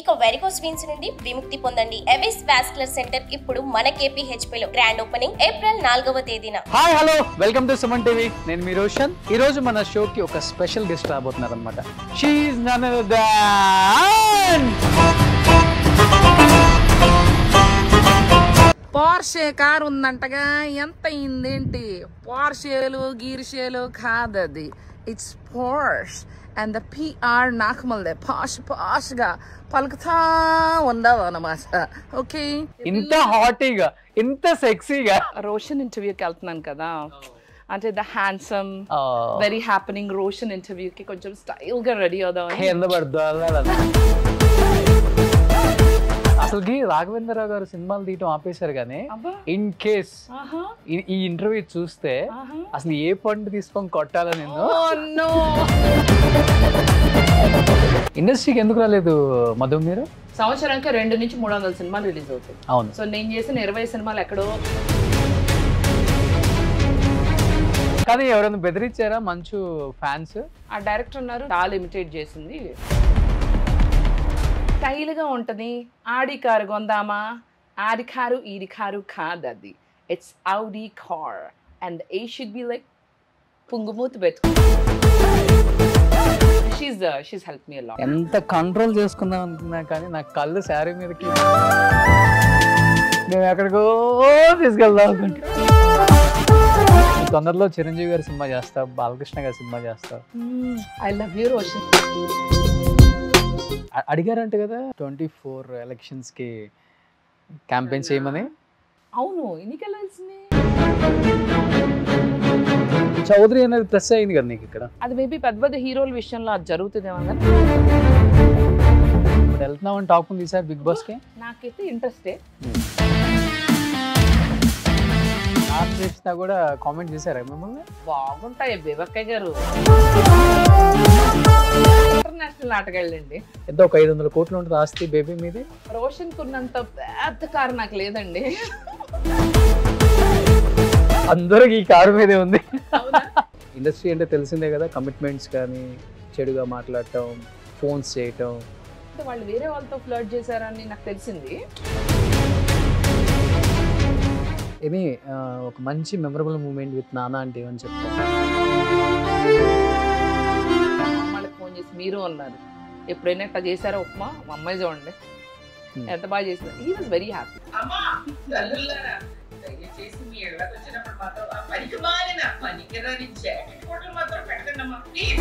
ఇక varicose veins నుండి విముక్తి పొందండి ఎవిస్ వాస్కులర్ సెంటర్ ఇప్పుడు మన KPHP లో గ్రాండ్ ఓపెనింగ్ ఏప్రిల్ నాలుగవ తేదీన hi hello welcome to Suman TV నేను మీ రోషన్ ఈ రోజు మన షోకి ఒక స్పెషల్ గెస్ట్ రాబోతున్నారు అనమాట షీఈ్ నన్ పోర్షే కార్ ఉందంటగా ఎంత అయిందేంటి పోర్షేలు గీర్షేలు కాదది it's Porsche and the PR నాకమల్దే పాష్ పాష్ గా పలుకుతా ఉండవు అనమాట ఓకే ఇంత హాటీగా ఇంత సెక్సీగా రోషన్ ఇంటర్వ్యూకి వెళ్తున్నాను కదా అంటే the handsome very happening Roshan ఇంటర్వ్యూకి కొంచెం స్టైల్ గా రెడీ అవుదాం ఎంత పడుతుందో అసలుకి రాఘవేంద్రరావు గారు సినిమాలు తీయటం ఆపేశారు కానీ అబ్బా ఇన్ కేస్ ఆహా ఈ ఇంటర్వ్యూ చూస్తే ఆహా అసలు ఏ పండు తీసుకొని కొట్టాలో నేను Oh no! ఇండస్ట్రీకి ఎందుకు రాలేదు మధు మీరు సంవత్సరానికి రెండు నుంచి మూడు వందల సినిమాలు రిలీజ్ అవుతాయి అవును సో నేను చేసిన ఇరవై సినిమాలు ఎక్కడో కానీ ఎవరైనా బెదిరించారా మంచు ఫ్యాన్స్ ఆ డైరెక్టర్ ఉన్నారు చాలా ఇమిటేట్ చేసింది స్టైల్గా ఉంటుంది ఆడి కారు కొందామా ఆడి కారు ఈడి కారు కాదు అది it's Audi car and a should be like పుంగుమూతి పెట్టు షీజ్ షీజ్ హెల్ప్ మీ అలా ఎంత కంట్రోల్ చేసుకుందాం అనుకున్నా కానీ నా కళ్ళు శారీ మీదకి మేము ఎక్కడికో తీసుకెళ్దాం అనుకుంటా తొందరలో చిరంజీవి గారి సినిమా చేస్తా బాలకృష్ణ గారి సినిమా చేస్తా ఐ లవ్ యూ రోషన్ అ- అడిగారంట కదా ట్వంటీ ఫోర్ ఎలక్షన్స్ కి క్యాంపెయిన్ చేయమని అవును ఎన్నికలు తెలిసింది చౌదరి అనేది ప్లస్ అయింది కదా నీకు ఇక్కడ అది మేబీ పెద్ద పెద్ద హీరోల విషయంలో అది జరుగుతుందేమో కానీ ఇప్పుడు వెళ్తున్నామని టాక్ ఉంది సార్ బిగ్ బాస్ కి నాకైతే ఇంట్రెస్టే ఆఫ్ చేసినా కూడా కామెంట్ చేశారా మిమ్మల్ని బాగుంటాయి బేబక్కయ్య గారు ఇంటర్నేషనల్ ఆటగాళ్ళండి ఎంత ఒక ఐదు వందల కోట్లు ఉంటుంది ఆస్తి బేబీ మీది రోషన్ కున్నంత పెద్ద కారు నాకు లేదండి అందరికి ఈ కారు మీదే ఉంది ఇండస్ట్రీ అంటే తెలిసిందే కదా కమిట్మెంట్స్ కానీ చెడుగా మాట్లాడటం ఫోన్స్ చేయటం అంటే వాళ్ళు వేరే వాళ్ళతో ఫ్లర్ట్ చేశారని నాకు తెలిసింది ఇది ఆ, ఒక మంచి మెమరబుల్ మూమెంట్ విత్ నానా అంటే అని చెప్తాను మా అమ్మాళ్ళకి ఫోన్ చేసి మీరు అన్నారు ఎప్పుడైనా ఇట్లా చేశారా ఉప్మా మా అమ్మాయి చూడండి Hmm. ఎంత బాగా చేసింది ఈ వాజ్ వెరీ హ్యాపీ అమ్మా తల్లులారా దయచేసి మీ ఇళ్ళకి వచ్చినప్పుడు మాత్రం ఆ పనికి మాలిన పనికిరాని జాకెట్ కోట్లు మాత్రం పెట్టకండమ్మా ప్లీజ్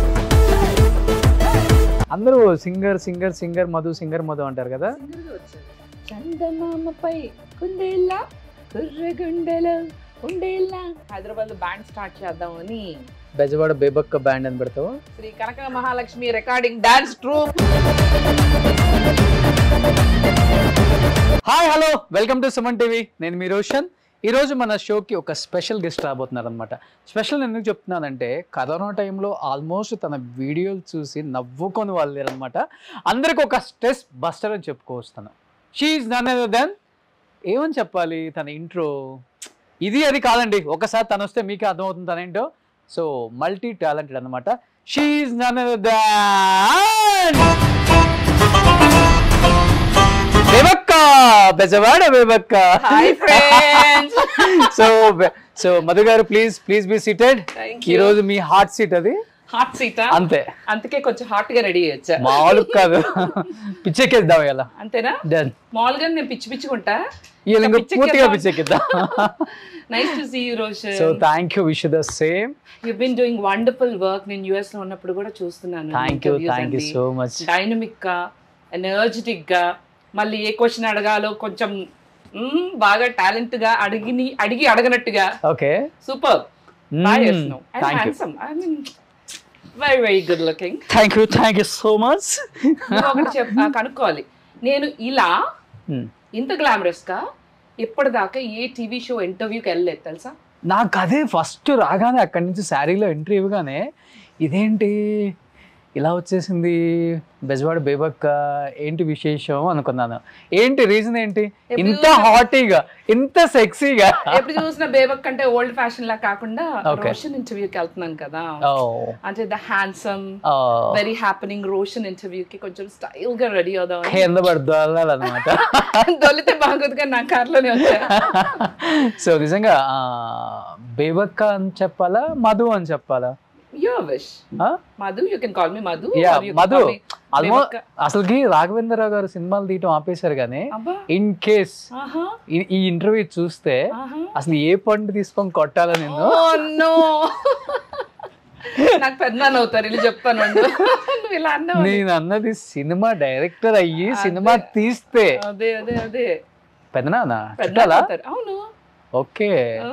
అందరూ singer singer singer Madhu singer Madhu అంటారు కదా చందమామపై కుందేళ్ళ కుర్ర గుండెలో ఉండేళ్ళ హైదరాబాద్ లో బ్యాండ్ స్టార్ట్ చేద్దామని బెజవాడ బేబక్క బ్యాండ్ అని పెడతావు Shri Kanaka Mahalakshmi recording dance troupe hi hello welcome to Suman TV నేను మీ రోషన్ ఈరోజు మన షోకి ఒక స్పెషల్ గెస్ట్ రాబోతున్నారు అనమాట స్పెషల్ ఎందుకు చెప్తున్నానంటే కరోనా టైంలో ఆల్మోస్ట్ తన వీడియోలు చూసి నవ్వుకొని వాళ్ళు అనమాట అందరికి ఒక స్ట్రెస్ బస్టర్ అని చెప్పుకోవస్తాను షీఈ్ నన్ దెన్ ఏమని చెప్పాలి తన ఇంట్రో ఇది అది కాదండి ఒకసారి తను వస్తే మీకే అర్థమవుతుంది తనేంటో సో మల్టీ టాలెంటెడ్ అనమాట she's none then Bebakka Bejawada Bebakka hi friends so so Madhu గారు please please be seated Thank ఈ you. రోజు మీ హాట్ సీట్ అది హాట్ సీట్ అంతే అందుకే కొంచెం హాట్ గా రెడీ అయ్యొచ్చా మామూలు కాదు పిచ్చెక్కేద్దాం ఇలా అంతేనా డన్ మామూలుగా నేను పిచ్చి పిచ్చుకుంటా వీళ్ళు ఇంకా పిచ్చెక్కేద్దాం. పూర్తిగా పిచ్చెక్కిద్దాం nice to see you Roshan so thank you wish the same you been doing wonderful work నేను యుఎస్ లో ఉన్నప్పుడు కూడా చూస్తున్నాను thank you thank you so much dynamic గా ఎనర్జెటిక్ గా మళ్ళీ ఏ క్వశ్చన్ అడగాలో కొంచెం మ్మ్, బాగా టాలెంట్ గా అడిగి అడిగి అడగనట్టుగా ఓకే సూపర్ బాగా చేస్తున్నావు and thank you handsome I mean very very good looking thank you thank you so much ఒకటి చెప్ ఆ, కనుక్కోవాలి నేను ఇలా ఇంత గ్లామరస్ గా ఇప్పటిదాకా ఏ టీవీ షో ఇంటర్వ్యూకి వెళ్ళలేదు తెలుసా నాకు అదే ఫస్ట్ రాగానే అక్కడి నుంచి శారీలో ఎంట్రీ ఇవ్వగానే ఇదేంటి ఇలా వచ్చేసింది బెజవాడ బేబక్క ఏంటి విశేషం అనుకున్నాను ఏంటి రీజన్ ఏంటి ఇంత హాటీగా ఇంత సెక్సీగా ఎప్పుడు చూసిన బేబక్ అంటే ఓల్డ్ ఫ్యాషన్ లా కాకుండా Okay. రోషన్ ఇంటర్వ్యూకి వెళ్తున్నాను కదా ఓ అంటే the handsome oh very happening Roshan interview కి కొంచెం స్టైల్ గా రెడీ అవుదాం కింద పడుకోవాలన్నమాట దొలితే బాగోదు కానీ నా కార్లోనే వచ్చా సో నిజంగా ఆ, బేబక్క అని చెప్పాలా మధు అని చెప్పాలా యో విష్ ఆ? Madhu you can call me Madhu Yeah, or you can Madhu. call me almost Bebakka. అసలుకి రాఘవేంద్రరావు గారు సినిమాలు తీయటం ఆపేశారు కానీ అబ్బా ఇన్ కేస్ ఆహా ఈ ఇంటర్వ్యూ చూస్తే ఆహా అసలు ఏ పండు తీసుకొని కొట్టాలా నిన్ను Oh, no. నాకు పెద్దనాన్న అవుతారు ఇలా చెప్తాను ఉండు. నువ్వు ఇలా అన్నావు నేను అన్నది సినిమా డైరెక్టర్ అయ్యి అదే. సినిమా తీస్తే అదే అదే అదే పెద్దనానా పెద్దనాన్న చుట్టాలా అవుతారు అవును ఓకే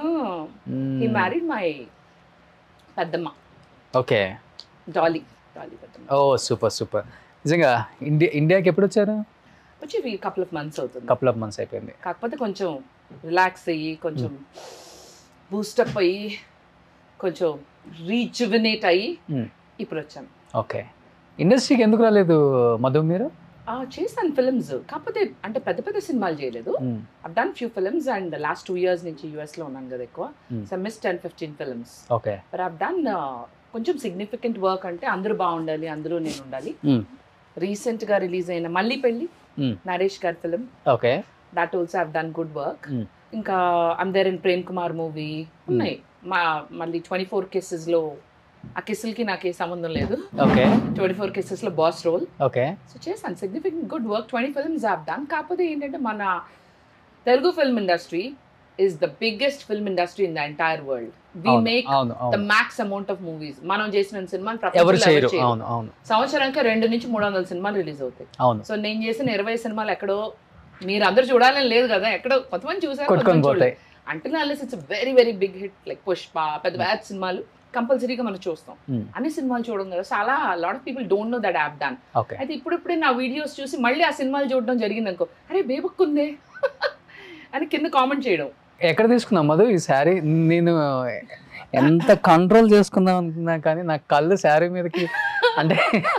ఈ మ్యారీడ్ మై పెద్దమ్మ ఓకే డాలీ డాలీ పెద్దమ్మ ఓ సూపర్ సూపర్ నిజంగా ఇండియా ఇండియాకి ఎప్పుడు వచ్చారు వచ్చి కపుల్ ఆఫ్ మంత్స్ అవుతుంది కపుల్ ఆఫ్ మంత్స్ అయిపోయింది కాకపోతే కొంచెం రిలాక్స్ అయ్యి కొంచెం బూస్టప్ అయ్యి కొంచెం రీజువినేట్ అయ్యి Hmm. ఇప్పుడు వచ్చాను ఓకే ఇండస్ట్రీకి ఎందుకు రాలేదు మధు మీరు ఆ, చేశాను ఫిల్మ్స్ కాకపోతే అంటే పెద్ద పెద్ద సినిమాలు చేయలేదు మ్మ్. I've done few films and last two years నుంచి యూఎస్ లో ఉన్నాను కదా ఎక్కువ Hmm. So miss ten fifteen films okay but I've done కొంచెం సిగ్నిఫికెంట్ వర్క్ అంటే అందరూ బాగుండాలి అందరూ నేను ఉండాలి మ్మ్. రీసెంట్ గా రిలీజ్ అయిన మళ్ళీ పెళ్ళి Hmm. నరేష్ గారి film okay that also have done good work Hmm. ఇంకా అందర్ ఇన్ ప్రేమ్ కుమార్ మూవీ ఉన్నాయి మా మళ్ళీ ట్వంటీ ఫోర్ కేసెస్ లో ఆ కిస్సులకి నాకు ఏ సంబంధం లేదు ఓకే ట్వంటీ ఫోర్ కేసెస్ లో బాస్ రోల్ ఓకే సో చేశాను significant good work twenty films have done కాకపోతే ఏంటంటే మన Telugu film industry is the biggest film industry in the entire world we అవును మేక్ అవును ద అవును మ్యాక్స్ అమౌంట్ ఆఫ్ మూవీస్ మనం చేసిన సినిమాలు ఎవరు ప్రపంచంలో చేయరు ఎవరు చేయరు. అవును అవును సంవత్సరానికి రెండు నుంచి మూడు వందల సినిమాలు రిలీజ్ అవుతాయి అవును సో నేను చేసిన ఇరవై సినిమాలు ఎక్కడో మీరు అందరు చూడాలని లేదు కదా ఎక్కడో కొంతమంది చూసారు కొట్టుకొని కొంతమంది పోతాయి చూడలేదు. అంటే అల్లెస్ it's very very big hit like Pushpa పెద్ద బ్యాడ్ సినిమాలు కంపల్సరీగా మనం చూస్తాం Hmm. అన్ని సినిమాలు చూడడం కదా చాలా lot of people don't know that I've done okay అయితే ఇప్పుడిప్పుడే నా వీడియోస్ చూసి మళ్ళీ ఆ సినిమాలు చూడడం జరిగింది అనుకో అరే బేబక్కుందే అని కింద కామెంట్ చేయడం ఎక్కడ తీసుకున్నాం మధు ఈ శారీ నేను ఎంత కంట్రోల్ చేసుకుందాం అనుకున్నా కానీ నా కళ్ళు శారీ మీదకి అంటే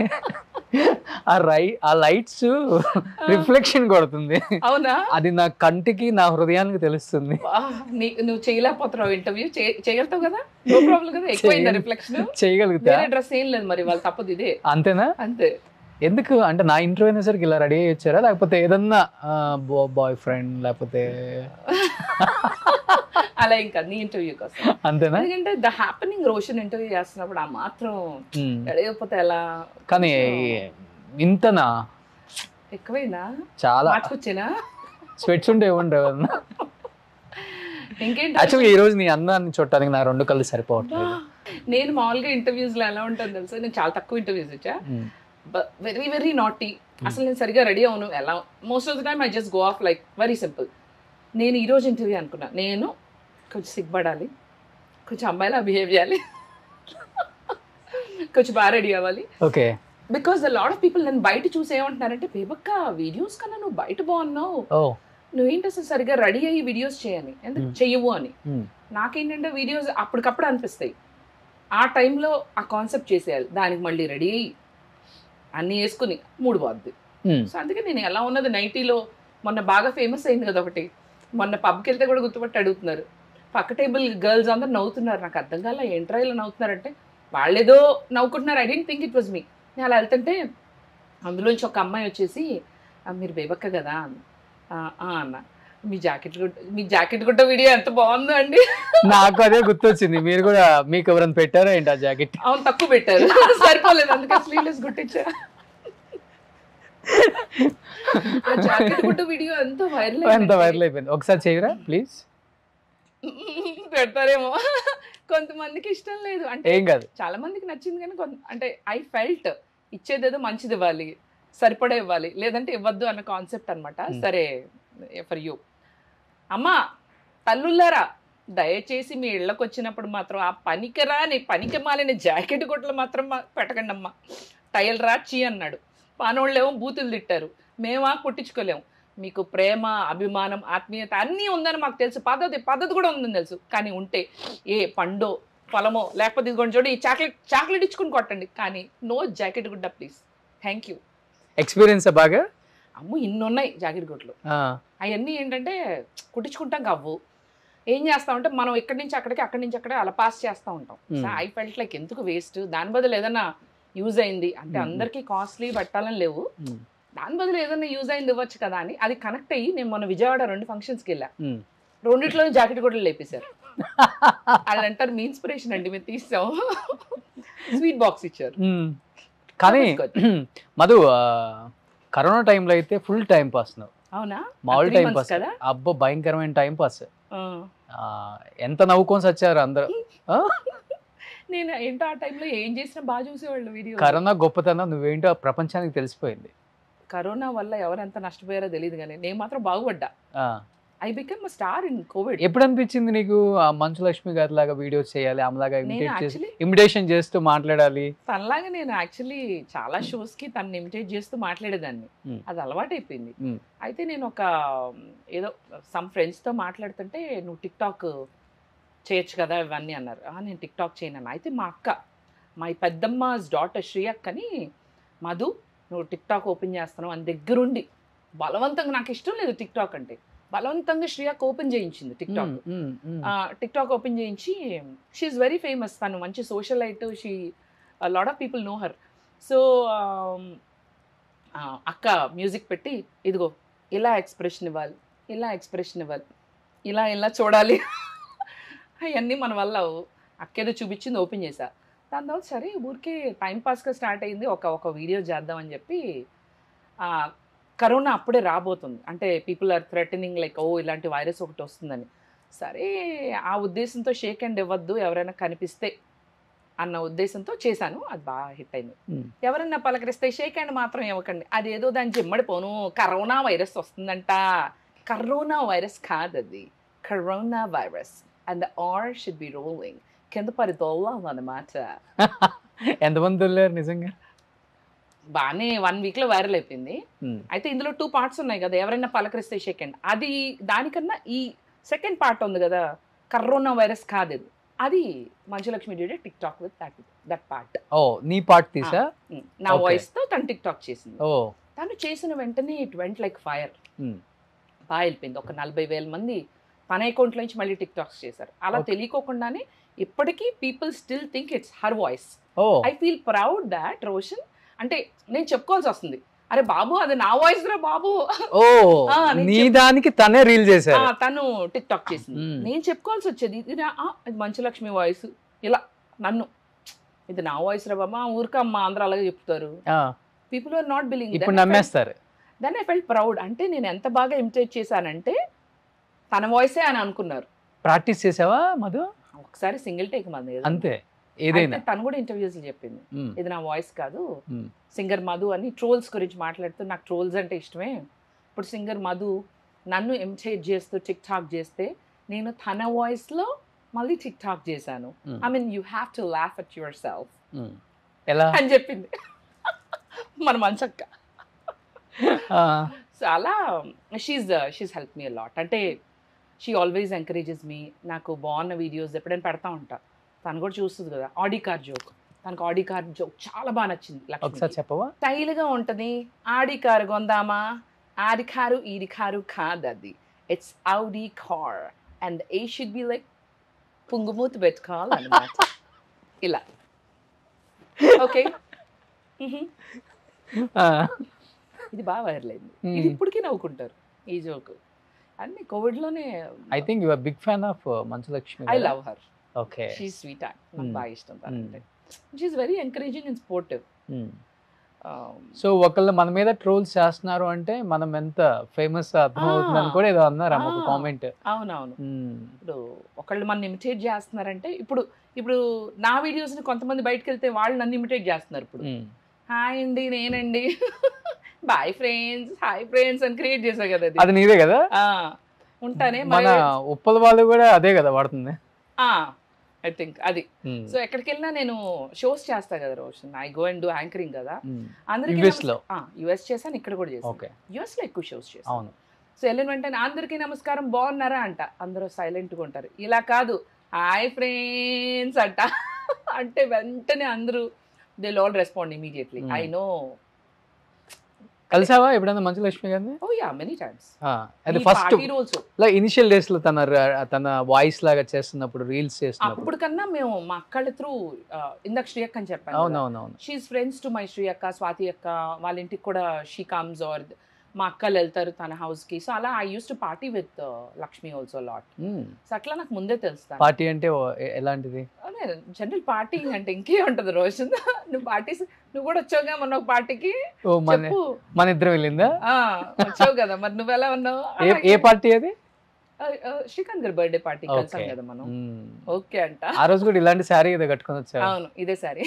ఆ రై ఆ లైట్స్ రిఫ్లెక్షన్ కొడుతుంది అవునా అది నా కంటికి నా హృదయానికి తెలుస్తుంది వా, నీ- నువ్వు చేయలేకపోతున్నావు ఇంటర్వ్యూ చేయగలుగుతావు కదా నో ప్రాబ్లం కదా ఎక్కువైందా చేయను. రిఫ్లెక్షన్ చేయగలుగుతా వేరే డ్రెస్ ఏం లేదు మరి వాళ్ళు తప్పదు ఇదే అంతేనా అంతే ఎందుకు అంటే నా ఇంటర్వ్యూ అయినసరికి ఇలా రెడీ అయ్యి వచ్చారా లేకపోతే ఏదన్నా బాయ్ ఫ్రెండ్ లేకపోతే అలా ఇంకా నీ ఇంటర్వ్యూ కోసం అంతేనా ఎందుకంటే ద హ్యాపెనింగ్ రోషన్ ఇంటర్వ్యూ చేస్తున్నప్పుడు ఆ మాత్రం ఉమ్. రెడీ అయిపోతే ఎలా కానీ ఇంతనా ఎక్కువైనా చాలా మార్చుకొచ్చేనా స్వెట్స్ ఉంటే ఇవ్వండి ఏమన్నా ఇంకేంటి యాక్చువల్గా ఈ రోజు నీ అందాన్ని చూడటానికి నా రెండు కళ్ళు సరిపోవట్లేదు నేను మామూలుగా ఇంటర్వ్యూస్ లో ఎలా ఉంటుంది తెలుసా నేను చాలా తక్కువ ఇంటర్వ్యూస్ ఇచ్చా ఉమ్. వెరీ వెరీ నాటీ అసలు నేను సరిగా రెడీ అవును ఎలా most of the time I just go off like very simple నేను ఈ రోజు ఇంటర్వ్యూ అనుకున్నా నేను కొంచెం సిగ్గుపడాలి కొంచెం అమ్మాయిలా బిహేవ్ చేయాలి కొంచెం బాగా రెడీ అవ్వాలి okay because the lot of people నేను బయట చూసి ఏమంటున్నారంటే బేబక్క వీడియోస్ కన్నా నువ్వు బయట బాగున్నావు ఓ నువ్వేంటి అసలు సరిగా రెడీ అయ్యి వీడియోస్ చేయని ఎందుకు Hmm. చెయ్యవు అని ఉమ్. నాకేంటంటే వీడియోస్ అప్పటికప్పుడు అనిపిస్తాయి ఆ టైంలో ఆ కాన్సెప్ట్ చేసేయాలి దానికి మళ్ళీ రెడీ అయ్యి అన్నీ వేసుకుని మూడు పోద్ది ఉమ్. సో అందుకే నేను ఎలా ఉన్నది నైటీలో మొన్న బాగా ఫేమస్ అయింది కదా ఒకటి మొన్న పబ్కి వెళ్తే కూడా గుర్తుపట్టి అడుగుతున్నారు పక్క టేబుల్ గర్ల్స్ అందరు నవ్వుతున్నారు నాకు అర్థం కాల ఏంట్రా ఇలా నవ్వుతున్నారంటే వాళ్ళేదో నవ్వుకుంటున్నారు I don't think it was me నేను అలా వెళ్తుంటే అందులోంచి ఒక అమ్మాయి వచ్చేసి "ఆ, మీరు బేబక్క కదా అంది. "ఆ, ఆ" అన్న మీ జాకెట్ గుట్ట మీ జాకెట్ గుట్ట వీడియో ఎంత బాగుందో అండి నాకు అదే గుర్తొచ్చింది మీరు కూడా మీకు ఎవరైనా పెట్టారా ఏంటి ఆ జాకెట్ అవును తక్కువ పెట్టారు సరిపోలేదు అందుకే స్లీవ్లెస్ గుట్టించా ఆ జాకెట్ గుట్ట వీడియో ఎంత వైరల్ ఎంత వైరల్ అయిపోయింది ఒకసారి చేయరా ప్లీజ్ పెడతారేమో కొంతమందికి ఇష్టం లేదు అంటే ఏం కాదు చాలా మందికి నచ్చింది కానీ కొంత అంటే ఐ ఫెల్ట్ ఇచ్చేదేదో మంచిది ఇవ్వాలి సరిపడే ఇవ్వాలి లేదంటే ఇవ్వద్దు అన్న కాన్సెప్ట్ అన్నమాట Hmm. సరే ఫర్ యూ అమ్మా తల్లుల్లారా దయచేసి మీ ఇళ్ళకి వచ్చినప్పుడు మాత్రం ఆ పనికిరాని పనికి మాలిన జాకెట్ గుడ్లు మాత్రం మా- పెట్టకండి అమ్మా టైల్ రాచి అన్నాడు పానోళ్ళేమో బూతులు తిట్టారు మేమా కుట్టించుకోలేము మీకు ప్రేమ అభిమానం ఆత్మీయత అన్నీ ఉందని మాకు తెలుసు పద్ధతి పద్ధతి కూడా ఉందని తెలుసు కానీ ఉంటే ఏ పండో పొలమో లేకపోతే ఇదిగోండి చూడండి ఈ చాక్లెట్ చాక్లెట్ ఇచ్చుకుని కొట్టండి కానీ నో జాకెట్ గుడ్డ ప్లీజ్ థ్యాంక్ యూ ఎక్స్పీరియన్స్ బాగా అమ్మ ఇన్ని ఉన్నాయి జాకెట్ గుడ్లు ఆ, అవన్నీ ఏంటంటే కుట్టించుకుంటాం కవ్వు ఏం చేస్తామంటే మనం ఇక్కడి నుంచి అక్కడికి అక్కడి నుంచి అక్కడ అలా పాస్ చేస్తూ ఉంటాం Hmm. So I felt like ఎందుకు వేస్ట్ దాని బదులు ఏదైనా యూజ్ అయింది అంటే Hmm. అందరికీ కాస్ట్లీ పెట్టాలని లేవు ఉమ్, దాని బదులు ఏదైనా యూజ్ అయింది ఇవ్వచ్చు కదా అని అది కనెక్ట్ అయ్యి నేను మొన్న విజయవాడ రెండు ఫంక్షన్స్కి వెళ్ళా ఉమ్. రెండిట్లో జాకెట్ కూడా లేపేశారు వాళ్ళు అంటారు మీ ఇన్స్పిరేషన్ అండి మేము తీసాం స్వీట్ బాక్స్ ఇచ్చారు ఉమ్. కానీ Butterscotch. మధు ఆ, కరోనా టైంలో అయితే ఫుల్ టైం పాస్ నువ్వు అవునా మామూలు Three టైం months పాస్ కదా అబ్బో భయంకరమైన టైం పాస్ ఆ. ఆ, ఎంత నవ్వుకొని సచ్చారు అందరూ ఆ? నేను ఏంటో ఆ టైంలో ఏం చేసినా బాగా చూసేవాళ్ళు వీడియో కరోనా గొప్పతనం నువ్వేంటో ప్రపంచానికి తెలిసిపోయింది కరోనా వల్ల ఎవరెంత నష్టపోయారో తెలియదు కానీ నేను మాత్రం బాగుపడ్డా ఆ, I become star in Covid ఎప్పుడు అనిపించింది నీకు ఆ మంచు లక్ష్మి గారి లాగా వీడియోస్ చేయాలి ఆమెలాగా నేను ఇమిటేట్ చేసి యాక్చువల్లీ ఇమిటేషన్ చేస్తూ మాట్లాడాలి తనలాగా నేను యాక్చువల్లీ చాలా షోస్ కి తను ఇమిటేట్ చేస్తూ మాట్లాడేదాన్ని Hmm. అది అలవాటు అయిపోయింది Hmm. అయితే నేను ఒక ఏదో సమ్ ఫ్రెండ్స్ తో మాట్లాడుతుంటే నువ్వు టిక్ టాక్ చేయొచ్చు కదా ఇవన్నీ అన్నారు "ఆ, నేను టిక్ టాక్ చేయను అయితే మా అక్క మా ఈ పెద్దమ్మ డాటర్ శ్రీ అక్కని మధు నువ్వు టిక్ టాక్ ఓపెన్ చేస్తున్నావు అని దగ్గరుండి బలవంతంగా నాకు ఇష్టం లేదు టిక్ టాక్ అంటే బలవంతంగా శ్రీ అక్క ఓపెన్ చేయించింది TikTok um, um, um. TikTok open చేయించి షీఈ్ వెరీ ఫేమస్ తను మంచి సోషల్ అయితే she lot of people know her so అక్క మ్యూజిక్ పెట్టి ఇదిగో ఇలా ఎక్స్ప్రెషన్ ఇవ్వాలి ఇలా ఎక్స్ప్రెషన్ ఇవ్వాలి ఇలా ఇలా చూడాలి అవన్నీ మన వల్ల అవ్వవు. అక్క ఏదో చూపించింది ఓపెన్ చేసా దాని తర్వాత సరే ఊరికే టైం పాస్గా స్టార్ట్ అయింది ఒక ఒక వీడియో చేద్దామని చెప్పి ఆ, కరోనా అప్పుడే రాబోతుంది అంటే people are threatening like oh ఇలాంటి వైరస్ ఒకటి వస్తుందని సరే ఆ ఉద్దేశంతో షేక్ అండ్ ఇవ్వద్దు ఎవరైనా కనిపిస్తే అన్న ఉద్దేశంతో చేశాను అది బాగా హిట్ అయింది Hmm. ఎవరన్నా పలకరిస్తే షేక్ హ్యాండ్ మాత్రం ఇవ్వకండి అదేదో దాని జిమ్మడిపోను కరోనా వైరస్ వస్తుందంట కరోనా వైరస్ కాదు అది Corona virus and the R should be rolling కింద పడి దొల్లాలన్నమాట ఎంతమంది వెళ్ళారు నిజంగా బాగానే వన్ వీక్లో వైరల్ అయిపోయింది ఉమ్, అయితే ఇందులో టూ పార్ట్స్ ఉన్నాయి కదా ఎవరైనా పలకరిస్తే సెకండ్ అది దానికన్నా ఈ సెకండ్ పార్ట్ ఉంది కదా కరోనా వైరస్ కాదు ఇది అది మంచులక్ష్మి డేడే TikTok with that that part oh నీ పార్ట్ తీసా నా Okay. వాయిస్ తో తను టిక్ టాక్ చేసింది ఓ తను చేసిన వెంటనే it went like fire um, బాగా వెళ్ళిపోయింది ఒక నలభై వేల మంది తన అకౌంట్ నుంచి మళ్ళీ టిక్ టాక్స్ చేశారు అలా Okay. తెలియకోకుండానే ఇప్పటికీ people still think it's her voice oh I feel proud that Roshan అంటే నేను చెప్పుకోవాల్సి వస్తుంది అరే బాబు అది నా వాయిస్ రా బాబు ఓ ఆ, నేను నీ చెప్- దానికి తనే రీల్ ఆ, చేశారు తను టిక్ టాక్ చేసింది మ్మ్. నేను చెప్పుకోవాల్సి వచ్చేది ఇది నా ఆ, ఇది మంచు లక్ష్మి వాయిస్ ఇలా నన్ను ఇది నా వాయిస్ రా బాబా ఊరికమ్మ అందరూ అలాగే చెప్తారు ఆ, పీపుల్ ఆర్ నాట్ బిలింగ్ ఇప్పుడు నమ్మేస్తారు దెన్ ఐ ఫెల్ట్ ప్రౌడ్ అంటే నేను ఎంత బాగా ఇమిటేట్ చేశానంటే తన వాయిసే అని అనుకున్నారు ప్రాక్టీస్ చేసావా మధు ఒకసారి సింగిల్ టేక్ మంది అంతే ఏదైనా తను కూడా ఇంటర్వ్యూస్ చెప్పింది ఉమ్, ఇది నా వాయిస్ కాదు ఉమ్. సింగర్ మధు అని ట్రోల్స్ గురించి మాట్లాడుతూ నాకు ట్రోల్స్ అంటే ఇష్టమే ఇప్పుడు సింగర్ మధు నన్ను ఇమిటేట్ చేస్తూ టిక్ టాక్ చేస్తే నేను తన వాయిస్లో మళ్ళీ టిక్ టాక్ చేశాను Hmm. I mean you have to laugh at yourself um. ఎలా అని చెప్పింది మన మంచక్క ఆ, సో అలా she's she's help me lot అంటే షీ ఆల్వేస్ ఎంకరేజెస్ మీ నాకు బాగున్న వీడియోస్ ఎప్పుడైనా పెడతా ఉంటా తను కూడా చూస్తుంది కదా ఆడి కార్ జోక్ తనకు ఆడి కార్ జోక్ చాలా బాగా నచ్చింది ఒకసారి లక్ష్మికి. చెప్పవా స్టైల్గా ఉంటుంది ఆడి కారు కొందామా ఆడి కారు ఈడి కారు కాదు అది it's Audi car and a should be like పుంగుమూతి పెట్టుకోవాలన్నమాట ఇలా ఓకే ఆ, ఇది బాగా వైరల్ అయింది Hmm. ఇది ఇప్పటికీ నవ్వుకుంటారు ఈ జోక్ అన్ని కోవిడ్లోనే I think you are big fan of Manchu Lakshmi I love her okay she sweet నాకు Hmm. బాగా ఇష్టం తనంటే she's very encouraging and sportive so ఒకళ్ళు మన మీద ట్రోల్స్ చేస్తున్నారు అంటే మనం ఎంత ఫేమస్ అర్థం అవుతుందని ఆ. కూడా ఏదో అన్నారు ఆమె ఒక ఆ. కామెంట్ అవునవును ఇప్పుడు ఒకళ్ళు మన ఇమిటేట్ చేస్తున్నారంటే ఇప్పుడు ఇప్పుడు నా వీడియోస్ని కొంతమంది బయటకు వెళ్తే వాళ్ళు నన్ను ఇమిటేట్ చేస్తున్నారు ఇప్పుడు హాయ్ అండి నేనండి బాయ్ ఫ్రెండ్స్ హాయ్ ఫ్రెండ్స్ అని క్రియేట్ చేశా కదా అది. అది నీదే కదా ఆ, ఉంటానే మన ఉప్పల వాళ్ళు కూడా అదే కదా వాడుతుంది ఐ థింక్ అది సో ఎక్కడికి వెళ్ళినా నేను షోస్ చేస్తా కదా Roshan I go and do anchoring కదా అందరికీ US లో? యుఎస్ చేశాను ఇక్కడ కూడా చేశాను ఓకే యుఎస్ లో ఎక్కువ షోస్ చేశాను అవును సో వెళ్ళిన వెంటనే అందరికీ నమస్కారం బాగున్నారా అంట అందరూ సైలెంట్గా ఉంటారు ఇలా కాదు హాయ్ ఫ్రెండ్స్ అంట అంటే వెంటనే అందరూ they all respond immediately Hmm. I know కలిసావా ఎప్పుడైనా మంచు లక్ష్మి గారిని ఓ యా మెనీ టైమ్స్ ఆ, అది first roles like initial days లో తన ర- తన వాయిస్ లాగా చేస్తున్నప్పుడు రీల్స్ చేస్తున్నప్పుడు అప్పుడు కన్నా మేము మా అక్కళ్ళ త్రూ ఇందాక శ్రీయక్క అని చెప్పాను కదా. అవునవునవును she friends to my Sri అక్క స్వాతి అక్క వాళ్ళ ఇంటికి కూడా షీ కమ్స్ ఆర్ మా అక్కలు వెళ్తారు తన house కి సో అలా I use to party with Lakshmi also lot so అట్లా నాకు ముందే తెలుస్తాను పార్టీ అంటే ఓ- ఎ- ఎలాంటిది జనరల్ పార్టీ అంటే ఇంకే ఉంటది రోషన్ నువ్వు పార్టీస్ నువ్వు కూడా వచ్చావుగా మొన్న ఒక పార్టీకి ఓ మన చెప్పు మన ఇద్దరం వెళ్ళిందా ఆ, వచ్చావు కదా మరి నువ్వు ఎలా ఉన్నావు ఏ ఏ పార్టీ అది ఆ, ఆ, శ్రీకాంత్ గారి బర్త్డే పార్టీ కలిసాం Okay. కదా మనం మ్మ్. ఓకే అంట ఆ రోజు కూడా ఇలాంటి శారీ ఏదో కట్టుకొని వచ్చావు అవును ఇదే సారీ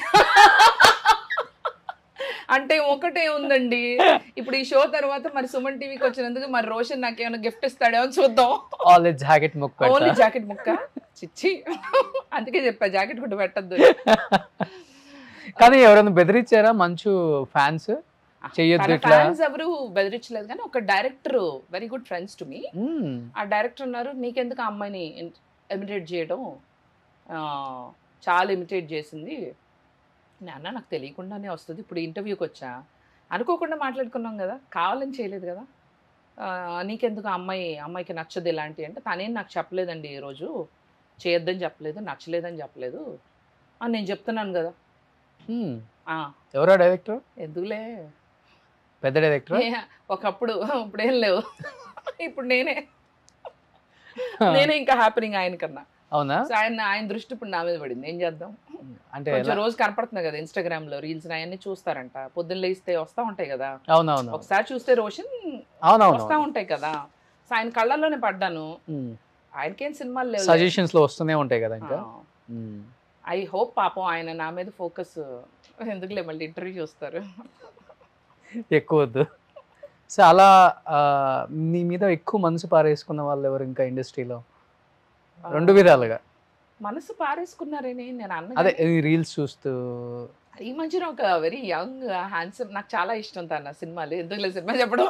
అంటే ఒకటే ఉందండి ఇప్పుడు ఈ షో తర్వాత మరి సుమన్ టీవీకి వచ్చినందుకు మరి రోషన్ నాకు ఏమైనా గిఫ్ట్ ఇస్తాడో అని చూద్దాం ఆల్ జాకెట్ ముక్క ఓన్లీ పెడతా. జాకెట్ ముక్క చిచ్చి అందుకే చెప్పా జాకెట్ కూడా పెట్టద్దు కానీ ఎవరైనా బెదిరించారా మంచు ఫ్యాన్స్ చెయ్యొద్దు ఇట్లా. ఫ్యాన్స్ ఎవరు బెదిరించలేదు కానీ ఒక director very good friends to me ఆ డైరెక్టర్ అన్నారు నీకెందుకు ఆ అమ్మాయిని ఇమిటేట్ చేయడం ఆ, చాలా ఇమిటేట్ చేసింది నాన్న నాకు తెలియకుండానే వస్తుంది ఇప్పుడు ఇంటర్వ్యూకి వచ్చా అనుకోకుండా మాట్లాడుకున్నాం కదా కావాలని చేయలేదు కదా ఆ, నీకెందుకు ఆ అమ్మాయి అమ్మాయికి నచ్చదు ఇలాంటి అంటే తనేం నాకు చెప్పలేదండి ఈరోజు చేయొద్దని చెప్పలేదు నచ్చలేదని చెప్పలేదు అని నేను చెప్తున్నాను కదా ఆ, ఎవరా డైరెక్టర్ ఎందుకులే పెద్ద డైరెక్టర్ ఏ, ఒకప్పుడు ఇప్పుడేం లేవు ఇప్పుడు నేనే నేనే ఇంకా హ్యాపీనింగ్ ఆయన కన్నా అవునా సో ఆయన ఆయన దృష్టి ఇప్పుడు నా మీద పడింది ఏం చేద్దాం అంటే కొంచెం ఎలా? రోజు కనపడుతుంది కదా ఇన్స్టాగ్రామ్ లో రీల్స్ అవన్నీ చూస్తారంట పొద్దున్న లేస్తే వస్తా ఉంటాయి కదా అవునవును ఒకసారి చూస్తే రోషన్ అవునవును వస్తా ఉంటాయి కదా సో ఆయన కళ్ళల్లోనే పడ్డాను ఆయనకేం సినిమాలు లేవు సజెషన్స్ లో వస్తూనే ఉంటాయి కదా ఇంకా మ్మ్. ఐ హోప్ పాపం ఆయన నా మీద ఫోకస్ ఎందుకులే మళ్ళీ ఇంటర్వ్యూ చూస్తారు ఎక్కువ వద్దు సో అలా ఆ, నీ మీద ఎక్కువ మనసు పారేసుకున్న వాళ్ళు ఎవరు ఇంకా ఇండస్ట్రీలో రెండు విధాలుగా మనసు పారేసుకున్నారని నేను అన్న అదే ఈ రీల్స్ చూస్తూ ఈ మధ్యన ఒక వెరీ యంగ్ హ్యాండ్సమ్ నాకు చాలా ఇష్టం తన సినిమాలు ఎందుకులే సినిమా చెప్పడం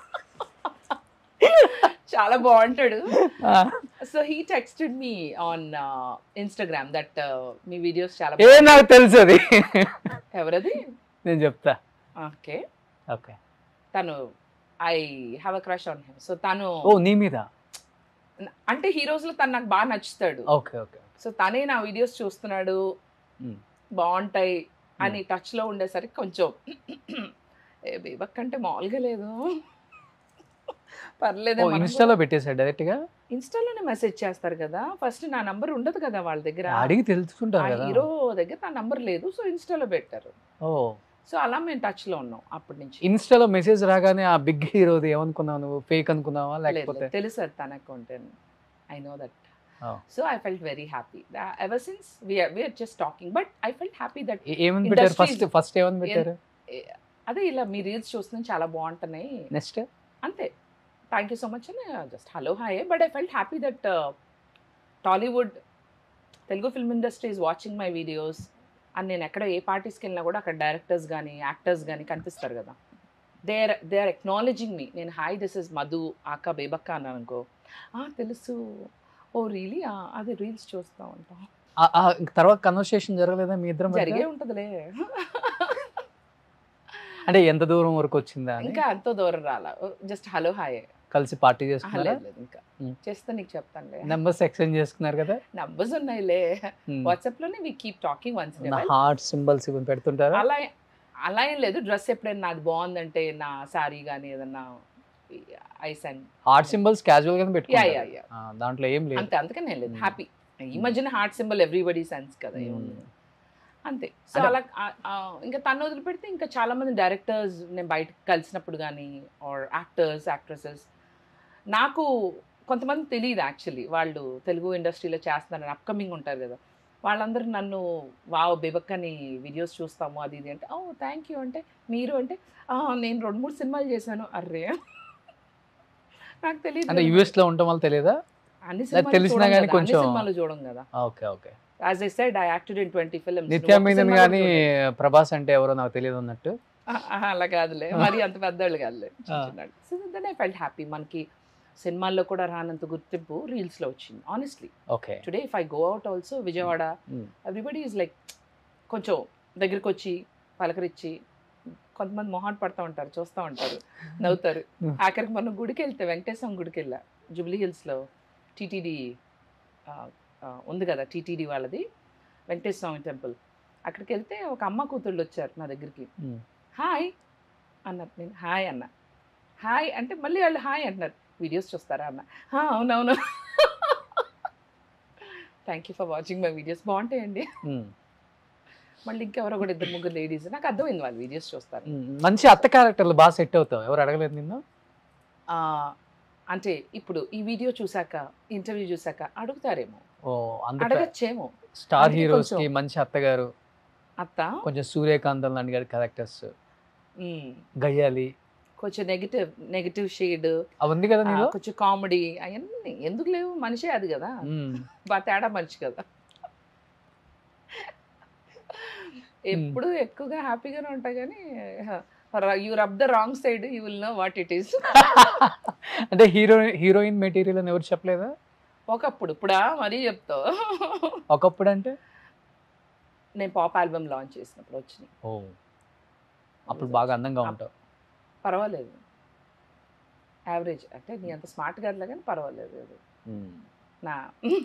చాలా బాగుంటాడు ఆ, so he texted me on Instagram that me videos చాలా ఏ నాకు తెలుసు అది ఎవరది నేను చెప్తా ఓకే ఓకే తను I have a crush on him so తను ఓ నీ మీద అంటే హీరోస్ లో తను నాకు బాగా నచ్చుతాడు ఓకే ఓకే సో తనే నా వీడియోస్ చూస్తున్నాడు Hmm. బాగుంటాయి అని టచ్ లో ఉండేసరికి కొంచెం ఏ బీబక్ అంటే మామూలుగా లేదు పర్లేదే ఓ ఇన్స్టాలో పెట్టేశాడు డైరెక్ట్ గా ఇన్స్టాలోనే మెసేజ్ చేస్తారు కదా ఫస్ట్ నా నంబర్ ఉండదు కదా వాళ్ళ దగ్గర అడిగి ఆ తెలుసుకుంటారు కదా హీరో దగ్గర నా నంబర్ లేదు సో ఇన్స్టాలో పెట్టారు ఓ సో అలా మేము టచ్ లో ఉన్నాం అప్పటి నుంచి ఇన్స్టాలో మెసేజ్ రాగానే ఆ బిగ్ హీరోది ఏమనుకున్నావు నువ్వు ఫేక్ అనుకున్నావా లేదు, లేకపోతే లేదు, తెలుసు అది తన account I know that Oh. So I felt very happy ever since we are just talking but I felt happy that ఏ- ఏమని పెట్టారు Industry ఫస్ట్ ఫస్ట్ ఏమని పెట్టారు అదే ఇలా మీ రీల్స్ చూస్తున్నాం చాలా బాగుంటున్నాయి నెక్స్ట్ అంతే థ్యాంక్ యూ సో మచ్ అని just hello hi but I felt happy that Tollywood Telugu film industry is watching my videos అని నేను ఎక్కడ ఏ పార్టీస్కి వెళ్ళినా కూడా అక్కడ డైరెక్టర్స్ కానీ యాక్టర్స్ కానీ కనిపిస్తారు కదా they are they are acknowledging me నేను హాయ్ దిస్ ఇస్ మధు ఆక బేబక్క అన్నాను అనుకో "ఆ, తెలుసు ఓ రీలీ అది రీల్స్ చూస్తూ ఉంటాం తర్వాత కన్వర్సేషన్ జరగలేదా మీ ఇద్దరం మధ్య? జరిగే ఉంటుందిలే అంటే ఎంత దూరం వరకు వచ్చిందా అని ఇంకా అంత దూరం రాలా జస్ట్ హలో హాయ్ కలిసి పార్టీ చేసుకున్నారా లేదు లేదు ఇంకా Hmm. చేస్తే నీకు చెప్తానులే నెంబర్స్ ఎక్స్చేంజ్ చేసుకున్నారు కదా నంబర్స్ ఉన్నాయిలే వాట్సాప్ లోనే we keep talking once heart symbols ఇవి పెడుతుంటారా అలా అలా ఏం లేదు డ్రెస్ ఎప్పుడైనా నాది బాగుందంటే నా శారీ కానీ ఏదన్నా eyes and heart symbols casual గానే యా పెట్టుకుంటారు యా యా ఆ, దాంట్లో ఏం లేదు అంతే అందుకని నేను లేదు Hmm. హ్యాపీ ఈ మధ్యన హార్ట్ సింబల్ ఎవ్రీబడి సెన్స్ కదా Hmm. ఏముంది అంతే సో అంటే- అలా ఆ- ఆ, ఇంకా తను వదిలిపెడితే ఇంకా చాలా మంది డైరెక్టర్స్ నేను బయట కలిసినప్పుడు కానీ ఆర్ యాక్టర్స్ యాక్ట్రెసెస్ నాకు కొంతమంది తెలియదు యాక్చువల్లీ వాళ్ళు తెలుగు ఇండస్ట్రీలో చేస్తున్నారని అప్కమింగ్ ఉంటారు కదా వాళ్ళందరూ నన్ను వావ్ బేబక్కని వీడియోస్ చూస్తాము అది ఇది అంటే ఓ థ్యాంక్ యూ అంటే మీరు అంటే "ఆ, నేను రెండు మూడు సినిమాలు చేశాను అర్రే నాకు తెలియదు అంటే యుఎస్ లో ఉండటం వల్ల తెలియదా అన్ని నాకు సినిమాలు తెలిసినా చూడం గానీ కదా, అన్ని కొంచెం- సినిమాలు చూడం కదా okay okay as I said I acted in twenty films Nithya Menon కానీ ప్రభాస్ అంటే ఎవరో నాకు తెలియదు అన్నట్టు అలా కాదులే మరి అంత పెద్దవాళ్ళు కాదులే ఆ. So then I felt happy మనకి సినిమాల్లో కూడా రానంత గుర్తింపు రీల్స్లో వచ్చింది honestly okay today if I go out also Vijayawada everybody is like కొంచెం దగ్గరికి వచ్చి పలకరించి కొంతమంది మొహాట్ పడతా ఉంటారు చూస్తూ ఉంటారు నవ్వుతారు Hmm. ఆఖరికి మనం గుడికి వెళ్తే వెంకటేశ్వరం గుడికి వెళ్ళా జూబ్లీ హిల్స్లో టీటీడీ ఉంది కదా టీటీడీ వాళ్ళది వెంకటేశ్వర స్వామి టెంపుల్ అక్కడికి వెళ్తే ఒక అమ్మ కూతుళ్ళు వచ్చారు నా దగ్గరికి Hmm. హాయ్ అన్నారు నేను హాయ్ అన్న హాయ్ అంటే మళ్ళీ వాళ్ళు హాయ్ అంటున్నారు వీడియోస్ చూస్తారా అన్న "హా, అవునవును thank you for watching my videos బాగుంటాయండి మళ్ళీ ఇంకెవరో కూడా ఇద్దరు ముగ్గురు లేడీస్ నాకు అర్థమైంది వాళ్ళు వీడియోస్ చూస్తారు మంచి అత్త క్యారెక్టర్లు బాగా సెట్ అవుతావు ఎవరు అడగలేదు నిన్ను ఆ, అంటే ఇప్పుడు ఈ వీడియో చూసాక ఇంటర్వ్యూ చూసాక అడుగుతారేమో ఓ అందుకే అడగచ్చేమో స్టార్ అందుకే హీరోస్ కి కొంచెం- మంచి అత్తగారు అత్త కొంచెం సూర్యకాంతం లాంటి గారి క్యారెక్టర్స్ ఉమ్, గయ్యాలి కొంచెం నెగిటివ్ నెగిటివ్ షేడ్ అవి ఉంది కదా నీలో కొంచెం కామెడీ అవన్నీ ఎందుకు లేవు మనిషే అది కదా మ్మ్. బా తేడా మనిషి కదా ఎప్పుడు ఎక్కువగా హ్యాపీగానే ఉంటాయి కానీ you rub the wrong side you will know what it is అంటే హీరో హీరోయిన్ మెటీరియల్ అని ఎవరు చెప్పలేదా ఒకప్పుడు ఇప్పుడా మరీ చెప్తావు ఒకప్పుడు అంటే నేను పాప్ ఆల్బమ్ లాంచ్ చేసినప్పుడు వచ్చినాయి ఓ అప్పుడు బాగా అందంగా ఉంటావు పర్వాలేదు యావరేజ్ అంటే నీ అంత స్మార్ట్ కాదులే కానీ పర్వాలేదు అది మ్మ్. నా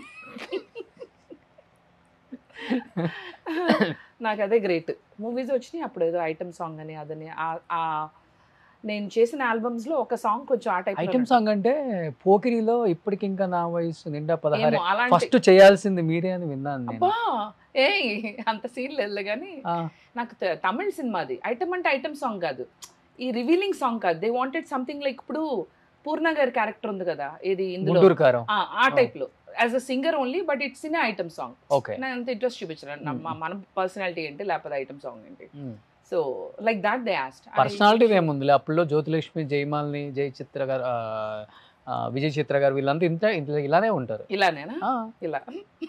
నాకు అదే గ్రేట్ మూవీస్ వచ్చినాయి అప్పుడు ఏదో ఐటమ్ సాంగ్ అని అదని ఆ- ఆ నేను చేసిన ఆల్బమ్స్ లో ఒక సాంగ్ కొంచెం ఆ టైప్ ఐటమ్ సాంగ్ అంటే పోకిరిలో ఇప్పటికి ఇంకా నా వయసు నిండా పదహారే అలాంటి ఫస్ట్ చేయాల్సింది మీరే అని విన్నాను నేను అబ్బా ఏ అంత సీన్ లేదు కానీ ఆ, నాకు త- తమిళ్ సినిమాది ఐటమ్ అంటే ఐటమ్ సాంగ్ కాదు ఈ రివీలింగ్ సాంగ్ కాదు దే వాంటెడ్ సంథింగ్ లైక్ ఇప్పుడు పూర్ణ గారి క్యారెక్టర్ ఉంది కదా ఇది ఇందులో గుంటూరు కారం ఆ, ఆ టైప్ లో as a singer only but it's in item song okay నేను అంత ఇంట్రెస్ట్ చూపించాను నా- మా- మన పర్సనాలిటీ ఏంటి లేకపోతే ఐటమ్ సాంగ్ ఏంటి మ్మ్. So like that they asked personality ఏముందిలే అప్పుడులో జ్యోతిలక్ష్మి జయమాలిని జయ చిత్ర గారు ఆ, ఆ, విజయ్ చిత్ర గారు వీళ్ళంతా ఇంత ఇంత ఇలానే ఉంటారు ఇలానేనా ఆ, ఇలా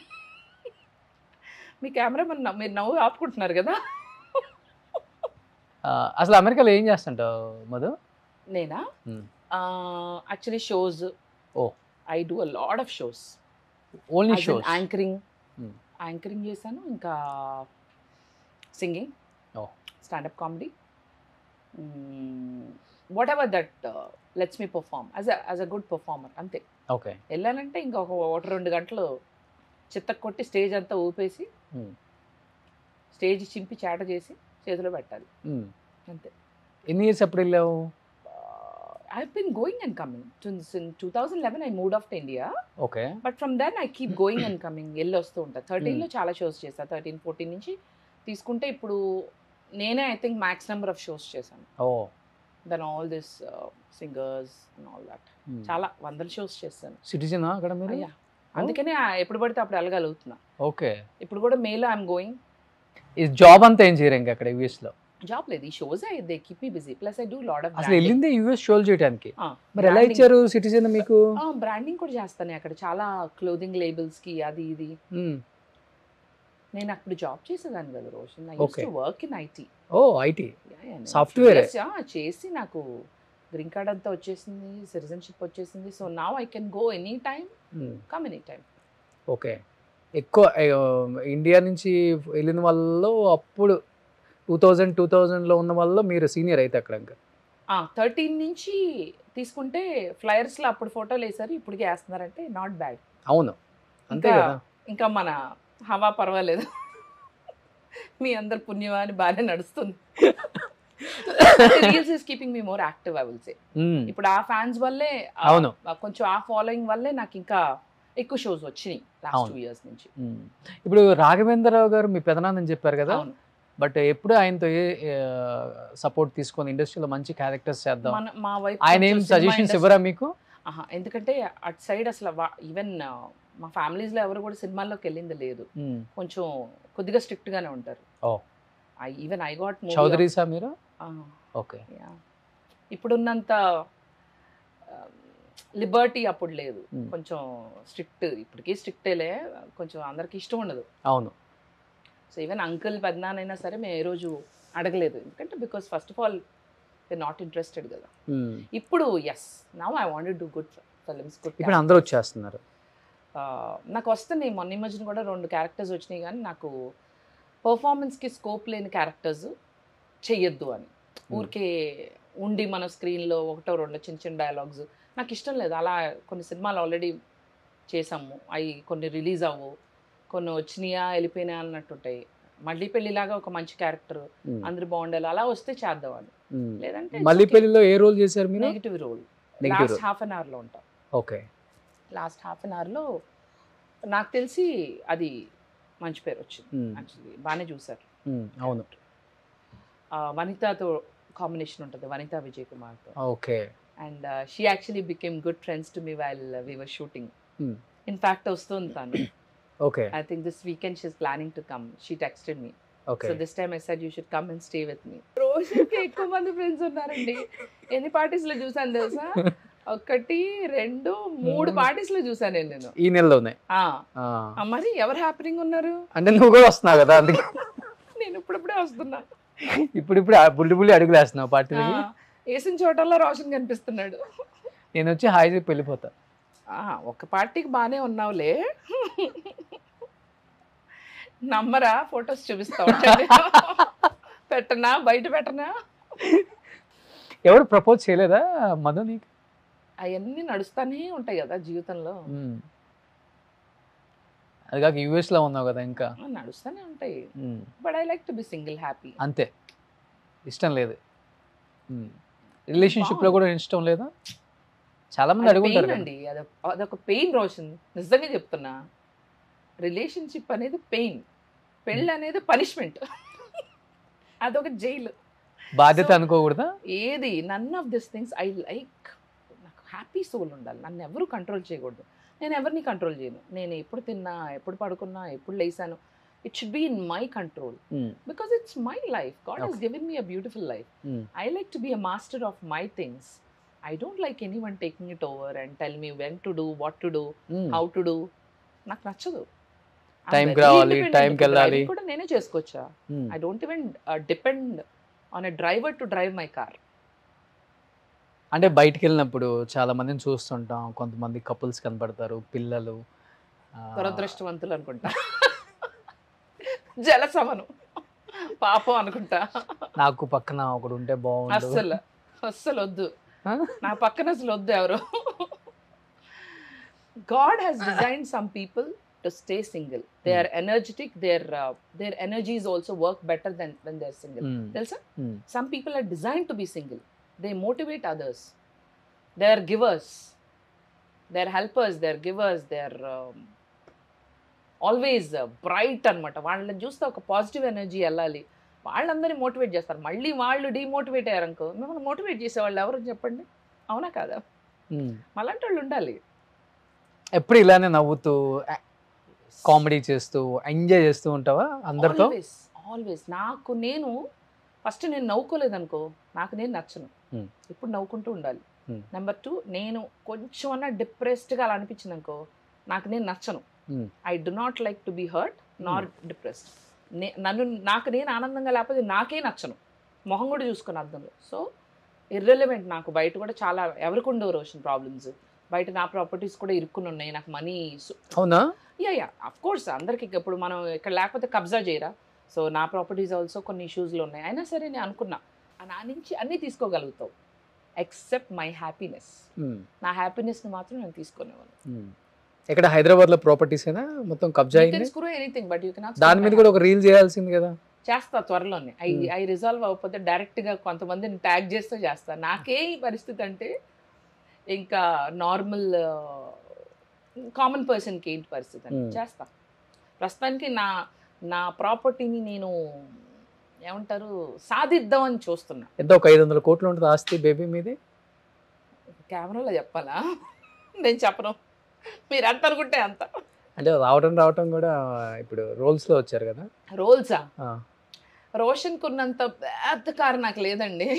మీ కెమెరా మన మీరు నవ్వు ఆపుకుంటున్నారు కదా ఆ, అసలు అమెరికాలో ఏం చేస్తుంటావు మధు నేనా Hmm. Actually shows Oh. I do a lot of shows only shows anchoring Hmm. Anchoring చేశాను ఇంకా singing Oh. Stand up comedy whatever that lets me perform as as a good performer అంతే ఓకే వెళ్ళానంటే ఇంకా ఒక ఒకటి రెండు గంటలు చిత్త కొట్టి స్టేజ్ అంతా ఊపేసి Hmm. స్టేజ్ చింపి చాట చేసి చేతిలో పెట్టాలి అంతే ఎన్ని ఇయర్స్ ఎప్పుడు వెళ్ళావు I been going and coming two thousand eleven I moved off to India okay but from then I keep going and coming వెళ్ళి వస్తూ ఉంటా థర్టీన్లో చాలా షోస్ చేశాను థర్టీన్ ఫోర్టీన్ నుంచి తీసుకుంటే ఇప్పుడు నేనే I think max number of shows చేశాను oh then all this singers and all that చాలా వందల షోస్ చేశాను సిటిజన్ అక్కడ మీరు అయ్యా అందుకనే ఆ ఎప్పుడు పడితే అప్పుడు వెళ్ళగలుగుతున్నా ఓకే ఇప్పుడు కూడా మేలో ఐఎమ్ గోయింగ్ ఈ జాబ్ అంతా ఏం చేయరు ఇంకా అక్కడ యూఎస్ లో జాబ్ లేదు ఈ shows they keep me busy plus I do lot of అసలు వెళ్ళింది యూఎస్ షోలు చేయడానికి మరి ఎలా ఇచ్చారు సిటిజన్ మీకు బ్రాండింగ్ కూడా చేస్తాను అక్కడ చాలా క్లోదింగ్ లేబుల్స్ కి అది ఇది మ్మ్. నేను అప్పుడు జాబ్ చేసేదాన్ని కదా Roshan I Okay. Work in IT oh IT Software. చేసి నాకు గ్రీన్ కార్డ్ అంతా వచ్చేసింది సిటిజన్షిప్ వచ్చేసింది సో నా I can go any time come any time okay ఎక్కువ ఆ, ఇండియా నుంచి వెళ్ళిన వాళ్ళలో అప్పుడు టూ థౌజండ్ టూ థౌజండ్లో ఉన్న వాళ్ళలో మీరు సీనియర్ అయితే అక్కడ ఇంకా థర్టీన్ నుంచి తీసుకుంటే ఫ్లయర్స్ లో అప్పుడు ఫోటోలు వేసారు ఇప్పటికి వేస్తున్నారంటే నాట్ బ్యాడ్ అవును అంతే ఇంకా- కదా ఇంకా మన హవా పర్వాలేదు మీ అందరు పుణ్యమా అని బాగానే నడుస్తుంది reels is keeping me more active I will say మ్మ్. ఇప్పుడు ఆ ఫ్యాన్స్ వల్లే ఆ, అవును. ఆ కొంచెం ఆ ఫాలోయింగ్ వల్లే నాకు ఇంకా ఎక్కువ షోస్ వచ్చినాయి లాస్ట్ అవును. టూ ఇయర్స్ నుంచి మ్మ్. ఇప్పుడు రాఘవేంద్రరావు గారు మీ పెదనాన్నని చెప్పారు కదా అవును బట్ ఎప్పుడు ఆయనతో ఏ సపోర్ట్ తీసుకొని ఇండస్ట్రీలో మంచి క్యారెక్టర్స్ చేద్దాం మన మా వైపు ఆయన ఏం కొంచెం సినిమా సజెషన్స్ industry- ఇవ్వరా మీకు ఆహా, ఎందుకంటే అటు సైడ్ అసలు ఈవెన్ మా families లో ఎవరు కూడా సినిమాల్లోకి వెళ్ళింది లేదు మ్మ్. కొంచెం కొద్దిగా స్ట్రిక్ట్ గానే ఉంటారు ఓ. ఈవెన్ ఐ గాట్ చౌదరీసా మీరు ఓకే ఇప్పుడున్నంత లిబర్టీ అప్పుడు లేదు Hmm. కొంచెం స్ట్రిక్ట్ ఇప్పటికీ స్ట్రిక్టేలే కొంచెం అందరికి ఇష్టం ఉండదు అవును సో ఈవెన్ అంకుల్ పెద్దనాన్నైనా సరే మేము ఏ రోజు అడగలేదు ఎందుకంటే because first of all they not interested కదా మ్మ్. ఇప్పుడు as now I want do good films good ఇప్పుడు అందరూ వచ్చేస్తున్నారు నాకు వస్తున్నాయి మొన్న ఈ మధ్యన కూడా రెండు క్యారెక్టర్స్ వచ్చినాయి కానీ నాకు పర్ఫార్మెన్స్కి స్కోప్ లేని క్యారెక్టర్స్ చెయ్యొద్దు అని ఊరికే ఉండి మన స్క్రీన్లో ఒకటో రెండో చిన్న చిన్న డైలాగ్స్ నాకు ఇష్టం లేదు అలా కొన్ని సినిమాలు ఆల్రెడీ చేసాము అవి కొన్ని రిలీజ్ అవ్వు కొన్ని వచ్చినాయా వెళ్ళిపోయినాయా అన్నట్టుంటాయి మళ్ళీ పెళ్లిలాగా ఒక మంచి క్యారెక్టర్ ఉమ్. అందరు బాగుండాలి అలా వస్తే చేద్దాం అని ఉమ్. లేదంటే మళ్ళీ పెళ్లిలో ఏ రోల్ చేశారు మీరు negative role negative last half an అవర్లో ఉంటాం ఓకే లాస్ట్ హాఫ్ అన్ అవర్లో నాకు తెలిసి అది మంచి పేరు వచ్చింది ఉమ్. యాక్చువల్లీ బాగానే చూసారు ఉమ్. అవును ఆ, వనితతో కాంబినేషన్ ఉంటుంది వనిత విజయ్ కుమార్తో okay and she actually became good friends to me while we were shooting Hmm. In fact వస్తుంది తను okay I think this weekend she's planning to come she texted me okay so this time I said you should come and stay with me రోజుకి ఎక్కువ మంది friends ఉన్నారండి ఎన్ని parties లో చూసాను తెలుసా ఒకటి రెండు మూడు Hmm. పార్టీస్ లో చూసాను నేను నేను ఈ నెలలోనే ఆ, ఆ. ఆ, మరి ఎవరు హ్యాపీగా ఉన్నారు అంటే నువ్వు కూడా వస్తున్నావు కదా అందుకే నేను ఇప్పుడిప్పుడే వస్తున్నా ఇప్పుడు ఇప్పుడు బుల్లి బుల్లి అడుగులు వేస్తున్నావు ఆ, పార్టీలకి వేసిన చోటల్లో రోషన్ కనిపిస్తున్నాడు నేను వచ్చి హాయి చెప్పి వెళ్ళిపోతా ఆ, ఒక పార్టీకి బాగానే ఉన్నావులే నమ్మరా ఫొటోస్ చూపిస్తా ఉండండి. పెట్టనా బయట పెట్టనా ఎవరు ప్రపోజ్ చేయలేదా మధు నీకు అవన్నీ నడుస్తానే ఉంటాయి కదా జీవితంలో ఉమ్. అది కాక యూఎస్ లో ఉన్నావు కదా ఇంకా ఆ, నడుస్తానే ఉంటాయి um. But I like to be single happy అంతే ఇష్టం లేదు రిలేషన్షిప్ లో కూడా ఇష్టం లేదా చాలా మంది అడుగుంటారు పెయిన్ కదా. అండి అది అదొక పెయిన్ రోషన్ నిజంగా చెప్తున్నా రిలేషన్షిప్ అనేది పెయిన్ పెళ్ళి అనేది పనిష్మెంట్ అదొక జైలు బాధ్యత So- అనుకోకూడదా ఏది none of this things I like నాకు హ్యాపీ సోల్ ఉండాలి నన్ను ఎవరు కంట్రోల్ చేయకూడదు నేను ఎవరిని కంట్రోల్ చేయను నేను ఎప్పుడు తిన్నా ఎప్పుడు పడుకున్నా ఎప్పుడు లేసాను it should be in my control um. Because it's my life God he's Okay. Given me a beautiful life um. I like to be a master of my things I don't like any one taking it over and tell me when to do what to do um. How to do నాకు నచ్చదు I'm Time కి very రావాలి, independent. time కి ఇప్పుడు వెళ్ళాలి. driving కూడా నేనే చేసుకోవచ్చా um. I don't even depend on a driver to drive my car అంటే బయటికి వెళ్ళినప్పుడు చాలా మందిని చూస్తుంటాం కొంతమంది కపుల్స్ కనపడతారు పిల్లలు ఆ, దురదృష్టవంతులు అనుకుంటా జలసమను పాపం అనుకుంటా నాకు పక్కన ఒకడు ఉంటే బాగుండు అస్సలు అస్సలు వద్దు ఆ? నా పక్కన అసలు వద్దు ఎవరు God has design some people to stay single they are energetic their their energies also work better then when they are single um. తెలుసా um. some people are designed to be single they motivate others they are givers they're helpers they're givers they're um, always bright అనమాట వాళ్ళని చూస్తే ఒక positive energy వెళ్ళాలి వాళ్ళందరినీ motivate చేస్తారు మళ్ళీ వాళ్ళు డిమోటివేట్ అయ్యారనుకో మిమ్మల్ని మోటివేట్ చేసేవాళ్ళు ఎవరు చెప్పండి అవునా కాదా ఉమ్. మళ్ళంటి వాళ్ళు ఉండాలి ఎప్పుడు ఇలానే నవ్వుతూ కామెడీ చేస్తూ ఎంజాయ్ చేస్తూ ఉంటావా అందరితో ఆల్వేస్ ఆల్వేస్ నాకు నేను ఫస్ట్ నేను నవ్వుకోలేదు అనుకో నాకు నేను నచ్చను Hmm. ఇప్పుడు నవ్వుకుంటూ ఉండాలి Hmm. నెంబర్ టూ నేను కొంచెం అన్నా డిప్రెస్డ్గా అలా అనిపించింది అనుకో నాకు నేను నచ్చను Hmm. I do not like to be hurt not depressed నన్ను నాకు నేను ఆనందంగా లేకపోతే నాకే నచ్చను మొహం కూడా చూసుకుని అర్థంలో సో ఇర్రెలవెంట్ నాకు బయట కూడా చాలా ఎవరికి ఉండవు రోషన్ ప్రాబ్లమ్స్ బయట నా ప్రాపర్టీస్ కూడా ఇరుక్కుని ఉన్నాయి నాకు మనీ అవునా యా యా అఫ్ కోర్స్ అందరికి ఇప్పుడు మనం ఇక్కడ లేకపోతే కబ్జా చేయరా సో నా ప్రాపర్టీస్ ఆల్సో కొన్ని ఇష్యూస్లో ఉన్నాయి అయినా సరే నేను అనుకున్నా ఆ నా నుంచి అన్నీ తీసుకోగలుగుతావు ఎక్సెప్ట్ మై హ్యాపీనెస్ ఉమ్. నా హ్యాపీనెస్ని మాత్రం నేను తీసుకునేవాళ్ళు ఉమ్. ఇక్కడ హైదరాబాద్ లో ప్రాపర్టీస్ అయినా మొత్తం కబ్జా అయింది screw anything but you cannot దాని మీద కూడా ఒక రీల్ చేయాల్సింది కదా చేస్తా త్వరలోనే ఐ Hmm. ఐ రిజాల్వ్ అవ్వకపోతే డైరెక్ట్గా కొంతమందిని ట్యాగ్ చేస్తూ చేస్తా నాకే ఈ పరిస్థితి అంటే ఇంకా నార్మల్ కామన్ పర్సన్కి ఏంటి పరిస్థితి అంటే Hmm. చేస్తా ప్రస్తుతానికి నా నా ప్రాపర్టీని నేను ఏమంటారు సాధిద్దామని చూస్తున్నా ఎంత ఒక ఐదు వందల కోట్లు ఉంటుంది ఆస్తి బేబీ మీది కెమెరాలో చెప్పాలా నేను చెప్పను మీరు ఎంత అనుకుంటే అంత అంటే రావటం రావటం కూడా ఇప్పుడు రోల్స్ లో వచ్చారు కదా రోల్సా ఆ. రోషన్ కొన్నంత పెద్ద కారు నాకు లేదండి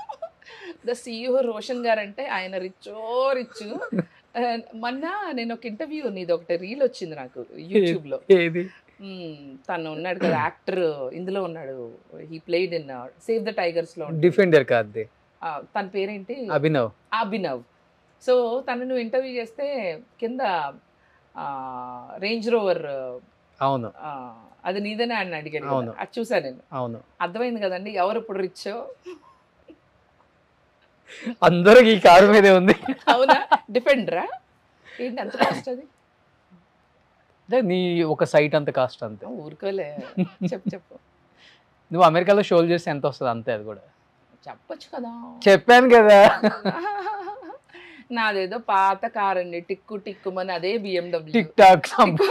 ద సిఇఓ రోషన్ గారు అంటే ఆయన రిచ్చో రిచ్ మొన్న నేను ఒక ఇంటర్వ్యూ నీది ఒకటి రీల్ వచ్చింది నాకు యూట్యూబ్ లో ఏది మ్మ్, తను ఉన్నాడు కదా యాక్టర్ ఇందులో ఉన్నాడు he played in Save the Tigers లో ఉంటాడు. డిఫెండర్ కాదు ఆ, తన పేరేంటి అభినవ్ అభినవ్ సో తను నువ్వు ఇంటర్వ్యూ చేస్తే కింద రేంజ్ రోవర్ అవును అది నీదనే ఆయన అడిగాను కదా. అవును. అది చూసాను నేను అవును అర్థమైంది కదండి ఎవరు ఇప్పుడు రిచ్ అందరికి ఈ కారు మీదే ఉంది అవునా డిఫెండరా ఏంటి ఎంత కాస్ట్ అది అంటే నీ ఒక సైట్ అంత కాస్ట్ అంతే ఊరుకోలే చెప్పు చెప్పు నువ్వు అమెరికాలో షోలు చేస్తే ఎంత వస్తుంది అంతే అది కూడా చెప్పొచ్చు కదా చెప్పాను కదా నాదేదో పాత కార్ అండి టిక్కు టిక్కుమని అదే బిఎండబ్ల్యూ టిక్ టాక్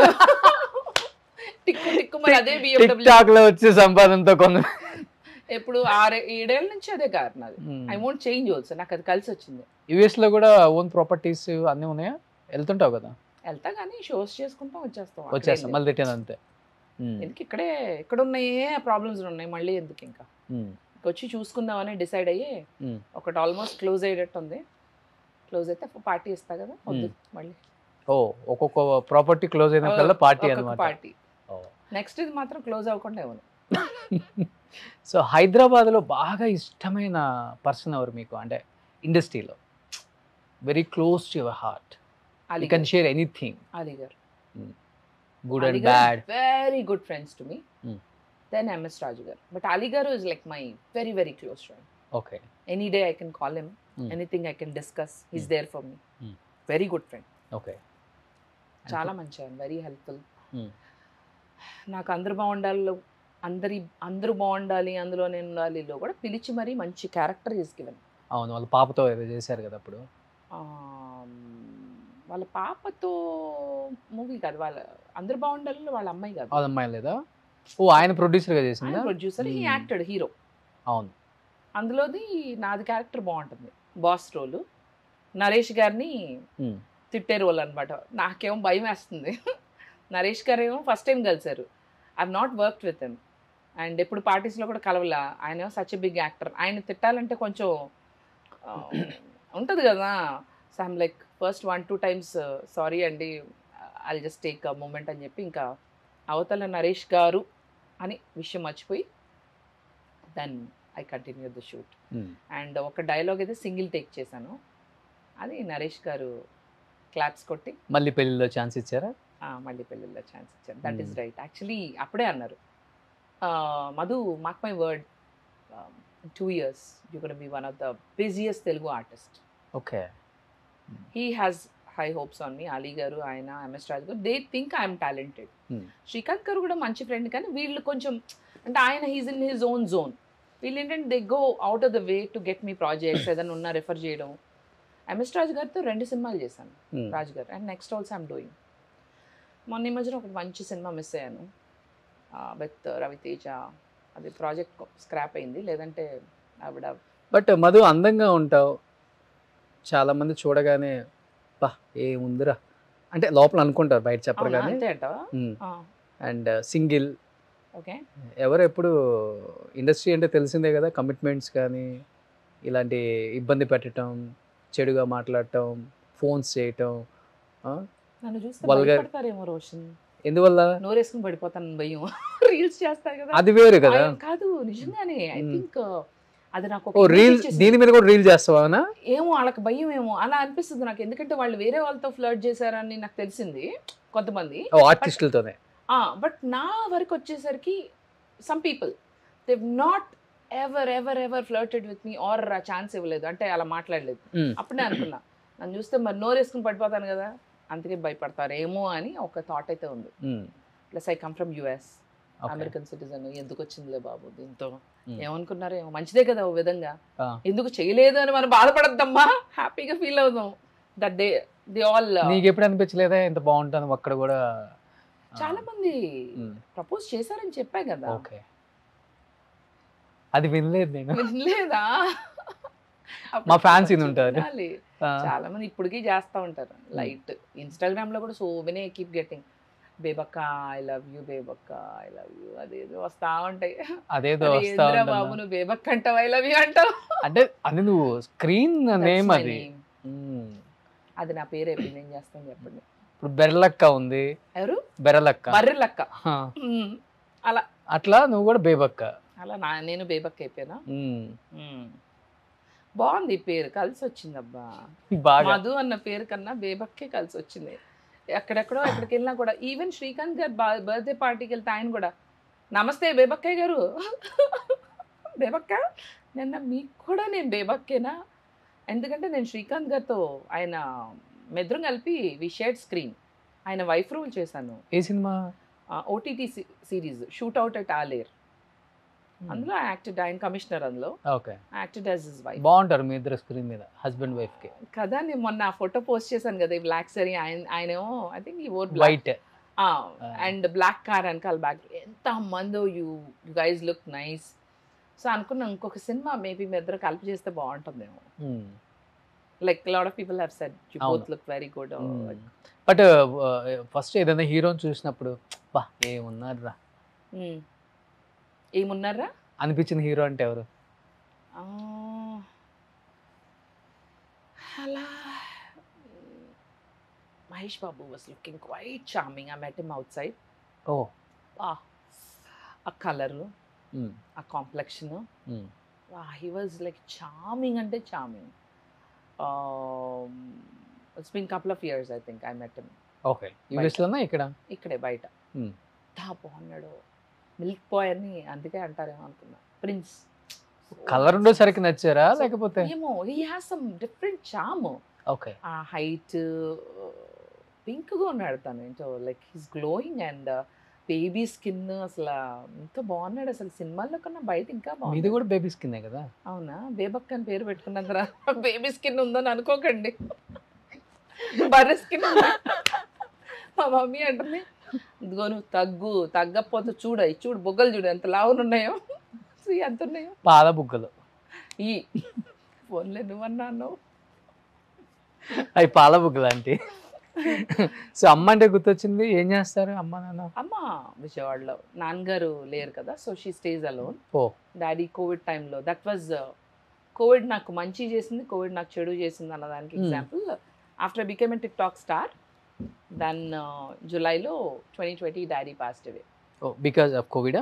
టిక్కు టిక్కుమని అదే టిక్ బిఎండబ్ల్యూ టాక్ లో వచ్చే సంపాదనతో కొను ఎప్పుడు ఆరు ఏడేళ్ళ నుంచి అదే కార్ నాది ఐ వోంట్ చేంజ్ ఆల్సో నాకు అది కలిసి వచ్చింది యుఎస్ లో కూడా ఓన్ ప్రాపర్టీస్ అన్నీ ఉన్నాయా వెళ్తుంటావు కదా వెళ్తా కానీ షోస్ చేసుకుంటాం వచ్చేస్తాం అక్కడ వచ్చేస్తాం ఏం మళ్ళీ రిటర్న్ అంతే ఉమ్, లేదు. ఎందుకు ఇక్కడే ఇక్కడ ఉన్నాయే ప్రాబ్లమ్స్ ఉన్నాయి మళ్ళీ ఎందుకు ఇంకా ఉమ్, ఇంక వచ్చి చూసుకుందామని డిసైడ్ అయ్యి ఉమ్. ఒకటి ఆల్మోస్ట్ క్లోజ్ అయ్యేటట్టు ఉంది క్లోజ్ అయితే పార్టీ ఇస్తా కదా వద్దు మళ్ళీ ఓ ఒక్కొక్క ప్రాపర్టీ క్లోజ్ అయినప్పుడల్లా పార్టీ అనమాట పార్టీ నెక్స్ట్ ఇది మాత్రం క్లోజ్ అవ్వకుండా ఇవ్వను సో హైదరాబాద్ లో బాగా ఇష్టమైన పర్సన్ ఎవరు మీకు అంటే ఇండస్ట్రీలో very close to your heart you Ali can share anything Ali గారు good and bad very good friends to me Hmm. Then MS Raju గారు బట్ అలీ గారు is like my very very close friend okay any day I can call him Hmm. Anything I can discuss is Hmm. There for me Hmm. Very good friend okay చాలా మంచి ఆయన very helpful Hmm. నాకు అందరు బాగుండాలి అందరి అందరూ బాగుండాలి అందులో నేను ఉండాలిలో కూడా పిలిచి మరీ మంచి క్యారెక్టర్ తీసుకెళ్ళాను అవును వాళ్ళ పాపతో ఏదో చేశారు కదా అప్పుడు వాళ్ళ పాపతో మూవీ కాదు వాళ్ళ అందరు బాగుండాలి వాళ్ళ అమ్మాయి కాదు వాళ్ళ అమ్మాయి లేదా ఓ ఆయన ప్రొడ్యూసర్ గా చేసిందా producer he Hmm. Acted hero అవును అందులోది నాది క్యారెక్టర్ బాగుంటుంది బాస్ రోల్ నరేష్ గారిని Hmm. తిట్టే రోల్ అనమాట నాకేమో భయం వేస్తుంది నరేష్ గారు ఏమో ఫస్ట్ టైం కలిసారు I not worked with him and ఎప్పుడు పార్టీస్లో కూడా కలవలా ఆయన ఏమో సచ్ బిగ్ యాక్టర్ ఆయన తిట్టాలంటే కొంచెం ఉంటుంది కదా so I'm like first one two times sorry అండి I just take a moment అని చెప్పి ఇంకా అవతల నరేష్ గారు అని విషయం మర్చిపోయి then I continue the shoot um. And ఒక డైలాగ్ అయితే సింగిల్ టేక్ చేశాను అది నరేష్ గారు క్లాప్స్ కొట్టి మళ్ళీ పెళ్లిలో ఛాన్స్ ఇచ్చారా "ఆ, మళ్ళీ పెళ్ళిలో ఛాన్స్ ఇచ్చాను that is Hmm. Right actually అప్పుడే అన్నారు "ఆ, Madhu mark my word two years you gonna be one of the busiest Telugu artist okay he has high hopes on me Ali గారు ఆయన ఎంఎస్ రాజు గారు they think I'm talented Hmm. Srikanth గారు కూడా మంచి friend కానీ వీళ్ళు కొంచెం అంటే ఆయన he's in his own zone వీళ్ళు ఏంటంటే they go out of the way to get me projects ఏదైనా ఉన్నా రెఫర్ చేయడం ఎంఎస్ రాజు గారితో రెండు సినిమాలు చేశాను రాజు గారు and next also I'm doing మొన్న ఈ మధ్యన ఒక మంచి సినిమా మిస్ అయ్యాను విత్ రవితేజ అది ప్రాజెక్ట్ స్క్రాప్ అయింది లేదంటే ఆవిడ బట్ మధు అందంగా ఉంటావు చాలా మంది చూడగానే బా ఏముందిరా అంటే లోపల అనుకుంటారు బయట చెప్పరు అవునా? కానీ అంతే అంటావా అండ్ సింగిల్ ఓకే ఎవరు ఎప్పుడు ఇండస్ట్రీ అంటే తెలిసిందే కదా కమిట్మెంట్స్ కానీ ఇలాంటి ఇబ్బంది పెట్టడం చెడుగా మాట్లాడటం ఫోన్స్ చేయటం ఆ? నన్ను చూస్తే Vulgar- భయపడతారేమో రోషన్ ఎందువల్ల నోరేసుకుని పడిపోతాను భయం రీల్స్ చేస్తారు కదా అది వేరు కదా ఆయన కాదు నిజంగానే ఐ Hmm. థింక్ అది నాకు ఒక ఓ image రీల్ ఇచ్చేసింది. దీని మీద కూడా రీల్ చేస్తావా ఏమో వాళ్ళకి భయం ఏమో అలా అనిపిస్తుంది నాకు ఎందుకంటే వాళ్ళు వేరే వాళ్ళతో ఫ్లర్ట్ చేశారని నాకు తెలిసింది కొంతమంది ఓ ఆర్టిస్టులతోనే బట్ నా వరకు వచ్చేసరికి some people they not ever ever ever flirted with me or chance ఇవ్వలేదు అంటే అలా మాట్లాడలేదు Hmm. అప్పుడే అనుకున్నా నన్ను చూస్తే మరి నోరేసుకుని పడిపోతాను కదా అందుకే భయపడతారేమో అని ఒక థాట్ అయితే ఉంది um, plus I come from US okay. American citizen ఎందుకు వచ్చిందిలే బాబు దీంతో Hmm. ఏమనుకున్నారు ఏమో మంచిదే కదా ఓ విధంగా ఆ. ఎందుకు చేయలేదు అని మనం బాధపడద్దమ్మా హ్యాపీగా ఫీల్ అవుదాం దట్ దే దే ఆల్ నీకు ఎప్పుడు అనిపించలేదా ఇంత బాగుంటాను అక్కడ కూడా చాలా మంది ఉమ్, ప్రపోజ్ చేశారని చెప్పా కదా ఓకే అది వినలేదు నేను వినలేదా మా fans ఇన్ని ఉంటారు. వినాలి. ఆ, చాలా మంది ఇప్పటికీ చేస్తా ఉంటారు లైట్ ఇన్స్టాగ్రామ్ లో కూడా సో వినే కీప్ గెట్టింగ్ బేబక్క ఐ లవ్ యూ బేబక్క ఐ లవ్ యూ అదేదో వస్తా ఉంటాయి అదేదో అరే వస్తా ఏందిరా ఉంటుంది. బాబు నువ్వు బేబక్క అంటావు ఐ లవ్ యూ అంటావు అంటే అది నువ్వు స్క్రీన్ That's నేమ్ my అది name. ఉమ్. అది నా పేరు ఎప్పుడు నేను చేస్తాను చెప్పండి ఇప్పుడు బెరలక్క ఉంది ఎవరు బెరలక్క బర్రె లక్క హా. మ్మ్. అట్లా నువ్వు కూడా బేబక్క అలా నా నేను బేబక్క అయిపోయినా ఉమ్. మ్మ్. బాగుంది ఈ పేరు కలిసి వచ్చింది అబ్బా బాగా మధు అన్న పేరు కన్నా బేబక్కే కలిసి వచ్చింది ఎక్కడెక్కడో ఎక్కడికి వెళ్ళినా కూడా ఈవెన్ శ్రీకాంత్ గారు బర్త్డే పార్టీకి వెళ్తే ఆయన కూడా నమస్తే బేబక్కయ్య గారు బేబక్క నిన్న మీకు కూడా నేను బేబక్కేనా ఎందుకంటే నేను శ్రీకాంత్ గారితో ఆయన మెద్రం కలిపి వి షేడ్ స్క్రీన్ ఆయన వైఫ్ రూల్ చేశాను ఏ సినిమా OTT series shoot out at Aler అందులో యాక్టెడ్ ఆయన కమిషనర్ అందులో okay acted as his wife బాగుంటారు మీ ఇద్దరు స్క్రీన్ మీద హస్బెండ్ వైఫ్ కి కదా నేను మొన్న ఆ ఫోటో పోస్ట్ చేశాను కదా ఈ బ్లాక్ సరీ ఆయన ఆయన ఐ థింక్ ఈ or black white and black car వెనకాల బ్యాక్ ఎంత మందో you you guys look nice so అనుకున్నా ఇంకొక సినిమా మేబీ మీ ఇద్దరు కలిపి చేస్తే బాగుంటుందేమో like lot of people have said you అవును. Both look very good but first ఏదైనా హీరోని చూసినప్పుడు బా ఏమున్నారు రా ఏమున్నారా అనిపించిన హీరో అంటే ఎవరు ఆ, అలా Mahesh Babu was looking quite charming I met him outside ఓ ఆ కలరు ఆ complexion he was like charming అంటే charming it's been couple of years I think I met him okay US లోనా ఇక్కడ ఇక్కడే బయట Hmm. తా బాగున్నాడు మిల్క్ బాయ్ అని అందుకే అంటారేమో అనుకున్నా ప్రిన్స్ కలర్ ఉండేసరికి నచ్చారా లేకపోతే ఏమో he has some different charm okay ఆ హైట్ పింక్గా ఉన్నాడు తను ఏంటో like he's glowing and baby skin అసలు ఎంత బాగున్నాడు అసలు సినిమాల్లో కన్నా బయట ఇంకా మీది బాగుంది కూడా బేబీ స్కిన్ కదా అవునా బేబక్ అని పేరు పెట్టుకున్నందురా బేబీ స్కిన్ ఉందని అనుకోకండి బర్రె స్కిన్ మా మమ్మీ అంటుంది ఇదిగో నువ్వు తగ్గు తగ్గకపోతే చూడ ఈ చూడు బొగ్గలు చూడు ఎంత లావులు ఉన్నాయో See, ఎంత ఉన్నాయో పాల బుగ్గలు ఈ ఫోన్లే నువ్వన్నా అన్నావు అవి పాల బుగ్గలు అంటే సో అమ్మ అంటే గుర్తొచ్చింది ఏం చేస్తారు అమ్మ నాన్న అమ్మ విజయవాడలో నాన్నగారు లేరు కదా సో షీ స్టేజ్ అలోన్ ఓ డాడీ కోవిడ్ టైంలో దట్ వాజ్ కోవిడ్ నాకు మంచి చేసింది కోవిడ్ నాకు చెడు చేసింది అన్నదానికి Hmm. Example after became TikTok star then జూలైలో twenty twenty daddy passed away ఓ బికాస్ ఆఫ్ కోవిడ్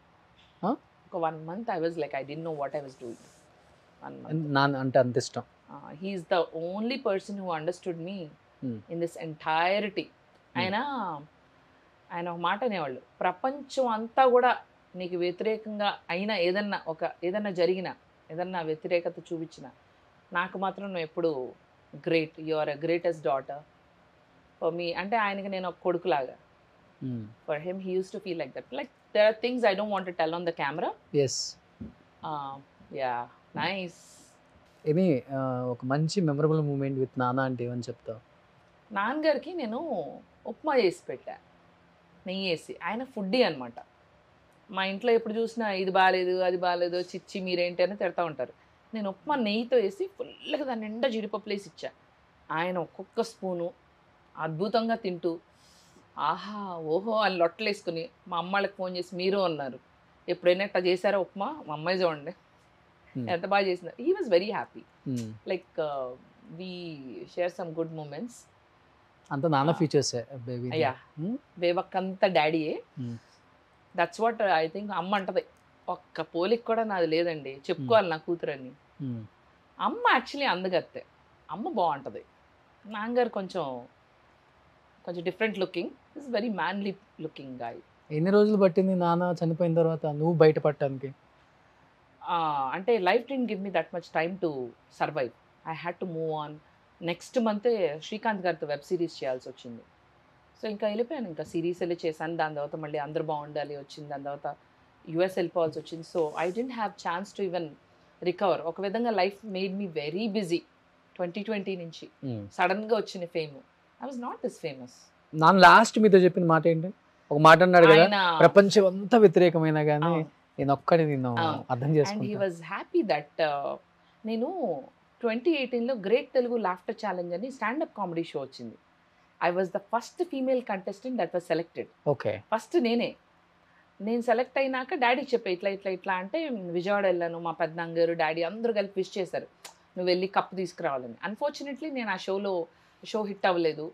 ఒక one month I was like I didn't know what I was doing one month నాన్న అంటే అంత ఇష్టం he's the only person who understood me Hmm. In this entirety ఆయన ఆయన ఒక మాట అనేవాళ్ళు ప్రపంచం అంతా కూడా నీకు వ్యతిరేకంగా అయినా ఏదన్నా ఒక ఏదన్నా జరిగిన ఏదన్నా వ్యతిరేకత చూపించిన నాకు మాత్రం నువ్వు ఎప్పుడు great you are a greatest daughter for me అంటే ఆయనకి నేను ఒక కొడుకులాగా for him he used to feel like that like there are things I don't want tell on the camera yes yeah nice ఇది ఆ, ఒక మంచి మెమరబుల్ మూమెంట్ విత్ నాన్న అంటే ఏమని చెప్తావు నాన్నగారికి నేను ఉప్మా చేసి పెట్టా నెయ్యి వేసి ఆయన ఫుడ్డీ అనమాట మా ఇంట్లో ఎప్పుడు చూసినా ఇది బాగాలేదు అది బాగాలేదు చిచ్చి మీరేంటి అని తిడతా ఉంటారు నేను ఉప్మా నెయ్యితో వేసి ఫుల్గా దాని నిండా జీడిపప్పులు వేసి ఇచ్చా ఆయన ఒక్కొక్క స్పూను అద్భుతంగా తింటూ ఆహా ఓహో అని లొట్టలు వేసుకుని మా అమ్మాళ్ళకి ఫోన్ చేసి మీరు అన్నారు ఎప్పుడైనా ఇట్లా చేశారా ఉప్మా మా అమ్మాయి చూడండి Hmm. ఎంత బాగా చేసింది he was very happy Hmm. Like we share some good moments అంత నాన్న ఫీచర్స్ బేబీ అయ్యా బేబక్కంతా డాడీయే Hmm. That's what I think అమ్మ అంటది ఒక్క పోలిక కూడా నాది లేదండి చెప్పుకోవాలి నా కూతురని అమ్మ యాక్చువల్లీ అందగత్తే అమ్మ బాగుంటుంది నాన్నగారు కొంచెం కొంచెం different looking is very manly looking guy ఎన్ని రోజులు పట్టింది నాన్న చనిపోయిన తర్వాత నువ్వు బయటపడటానికి అంటే life didn't give me that much time to survive I had to move on next మంతే శ్రీకాంత్ గారితో వెబ్ సిరీస్ చేయాల్సి వచ్చింది సో ఇంకా వెళ్ళిపోయాను ఇంకా సిరీస్ వెళ్ళి చేశాను దాని తర్వాత మళ్ళీ అందరూ బాగుండాలి వచ్చింది దాని తర్వాత యుఎస్ వెళ్ళిపోవాల్సి వచ్చింది so I didn't have chance to even recover ఒక విధంగా life made me very busy twenty twenty నుంచి సడన్గా వచ్చిన fame I was not this famous నాన్న లాస్ట్ మీతో చెప్పిన మాట ఏంటి ఒక మాట అన్నాడు కదా ఆయన ప్రపంచం అంతా వ్యతిరేకమైన కానీ అవును. నేను ఒక్కడి నేను అవును. అర్థం అండ్ హీ చేసుకుంటా వాజ్ హ్యాపీ దట్ నేను ట్వంటీ ఎయిటీన్లో గ్రేట్ తెలుగు లాఫ్టర్ ఛాలెంజ్ అని స్టాండప్ కామెడీ షో వచ్చింది I was the first female contestant that was selected okay first నేనే నేను సెలెక్ట్ అయినాక డాడీకి చెప్పే ఇట్లా ఇట్లా ఇట్లా అంటే విజయవాడ వెళ్ళాను మా పెద్దనాన్నగారు డాడీ అందరూ కలిపి విష్ చేశారు నువ్వు వెళ్ళి కప్పు తీసుకురావాలని అన్ఫార్చునేట్లీ నేను ఆ షోలో షో హిట్ అవ్వలేదు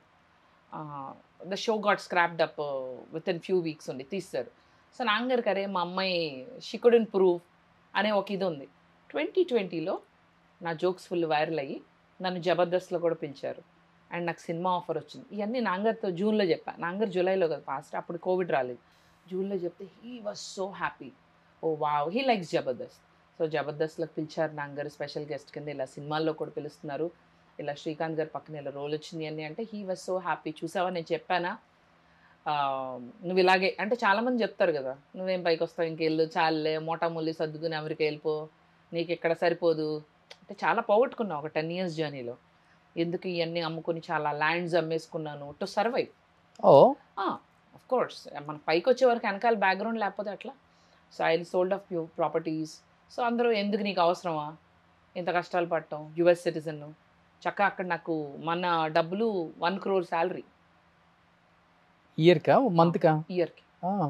the show got scrapped up with in few weeks ఉంది తీస్తారు సో నాన్నగారికి అరే మా అమ్మాయి షీ కుడెన్ ప్రూవ్ అనే ఒక ఇది ఉంది ట్వంటీ ట్వంటీలో నా జోక్స్ ఫుల్ వైరల్ అయ్యి నన్ను జబర్దస్త్లో కూడా పిలిచారు అండ్ నాకు సినిమా ఆఫర్ వచ్చింది ఇవన్నీ నాంగర్తో జూన్లో చెప్పా నాంగర్ జూలైలో కదా ఫాస్ట్ అప్పుడు కోవిడ్ రాలేదు జూన్లో చెప్తే హీ వాజ్ సో హ్యాపీ ఓ wow he likes Jabardasth so జబర్దస్త్లోకి పిలిచారు నాంగర్ స్పెషల్ గెస్ట్ కింద ఇలా సినిమాల్లో కూడా పిలుస్తున్నారు ఇలా శ్రీకాంత్ గారి పక్కన ఇలా రోల్ వచ్చింది అని అంటే హీ వాజ్ సో హ్యాపీ చూసావా నేను చెప్పానా ఆ, నువ్వు ఇలాగే అంటే చాలామంది చెప్తారు కదా నువ్వేం పైకి వస్తావు ఇంకెళ్ళు చాలే మోటామూలి సర్దుకుని అమెరికా వెళ్ళిపో నీకు ఇక్కడ సరిపోదు అంటే చాలా పోగొట్టుకున్నావు ఒక టెన్ ఇయర్స్ జర్నీలో ఎందుకు ఇవన్నీ అమ్ముకుని చాలా ల్యాండ్స్ అమ్మేసుకున్నాను టు సర్వైవ్ ఓ ఆఫ్ కోర్స్ మన పైకి వచ్చే వరకు వెనకాల బ్యాక్గ్రౌండ్ లేకపోతే అట్లా so I sold off you properties so అందరూ ఎందుకు నీకు అవసరమా ఇంత కష్టాలు పడటం యుఎస్ సిటిజన్ చక్కగా అక్కడ నాకు మన డబ్బులు వన్ క్రోర్ శాలరీ ఇయర్కా మంత్కా ఇయర్కి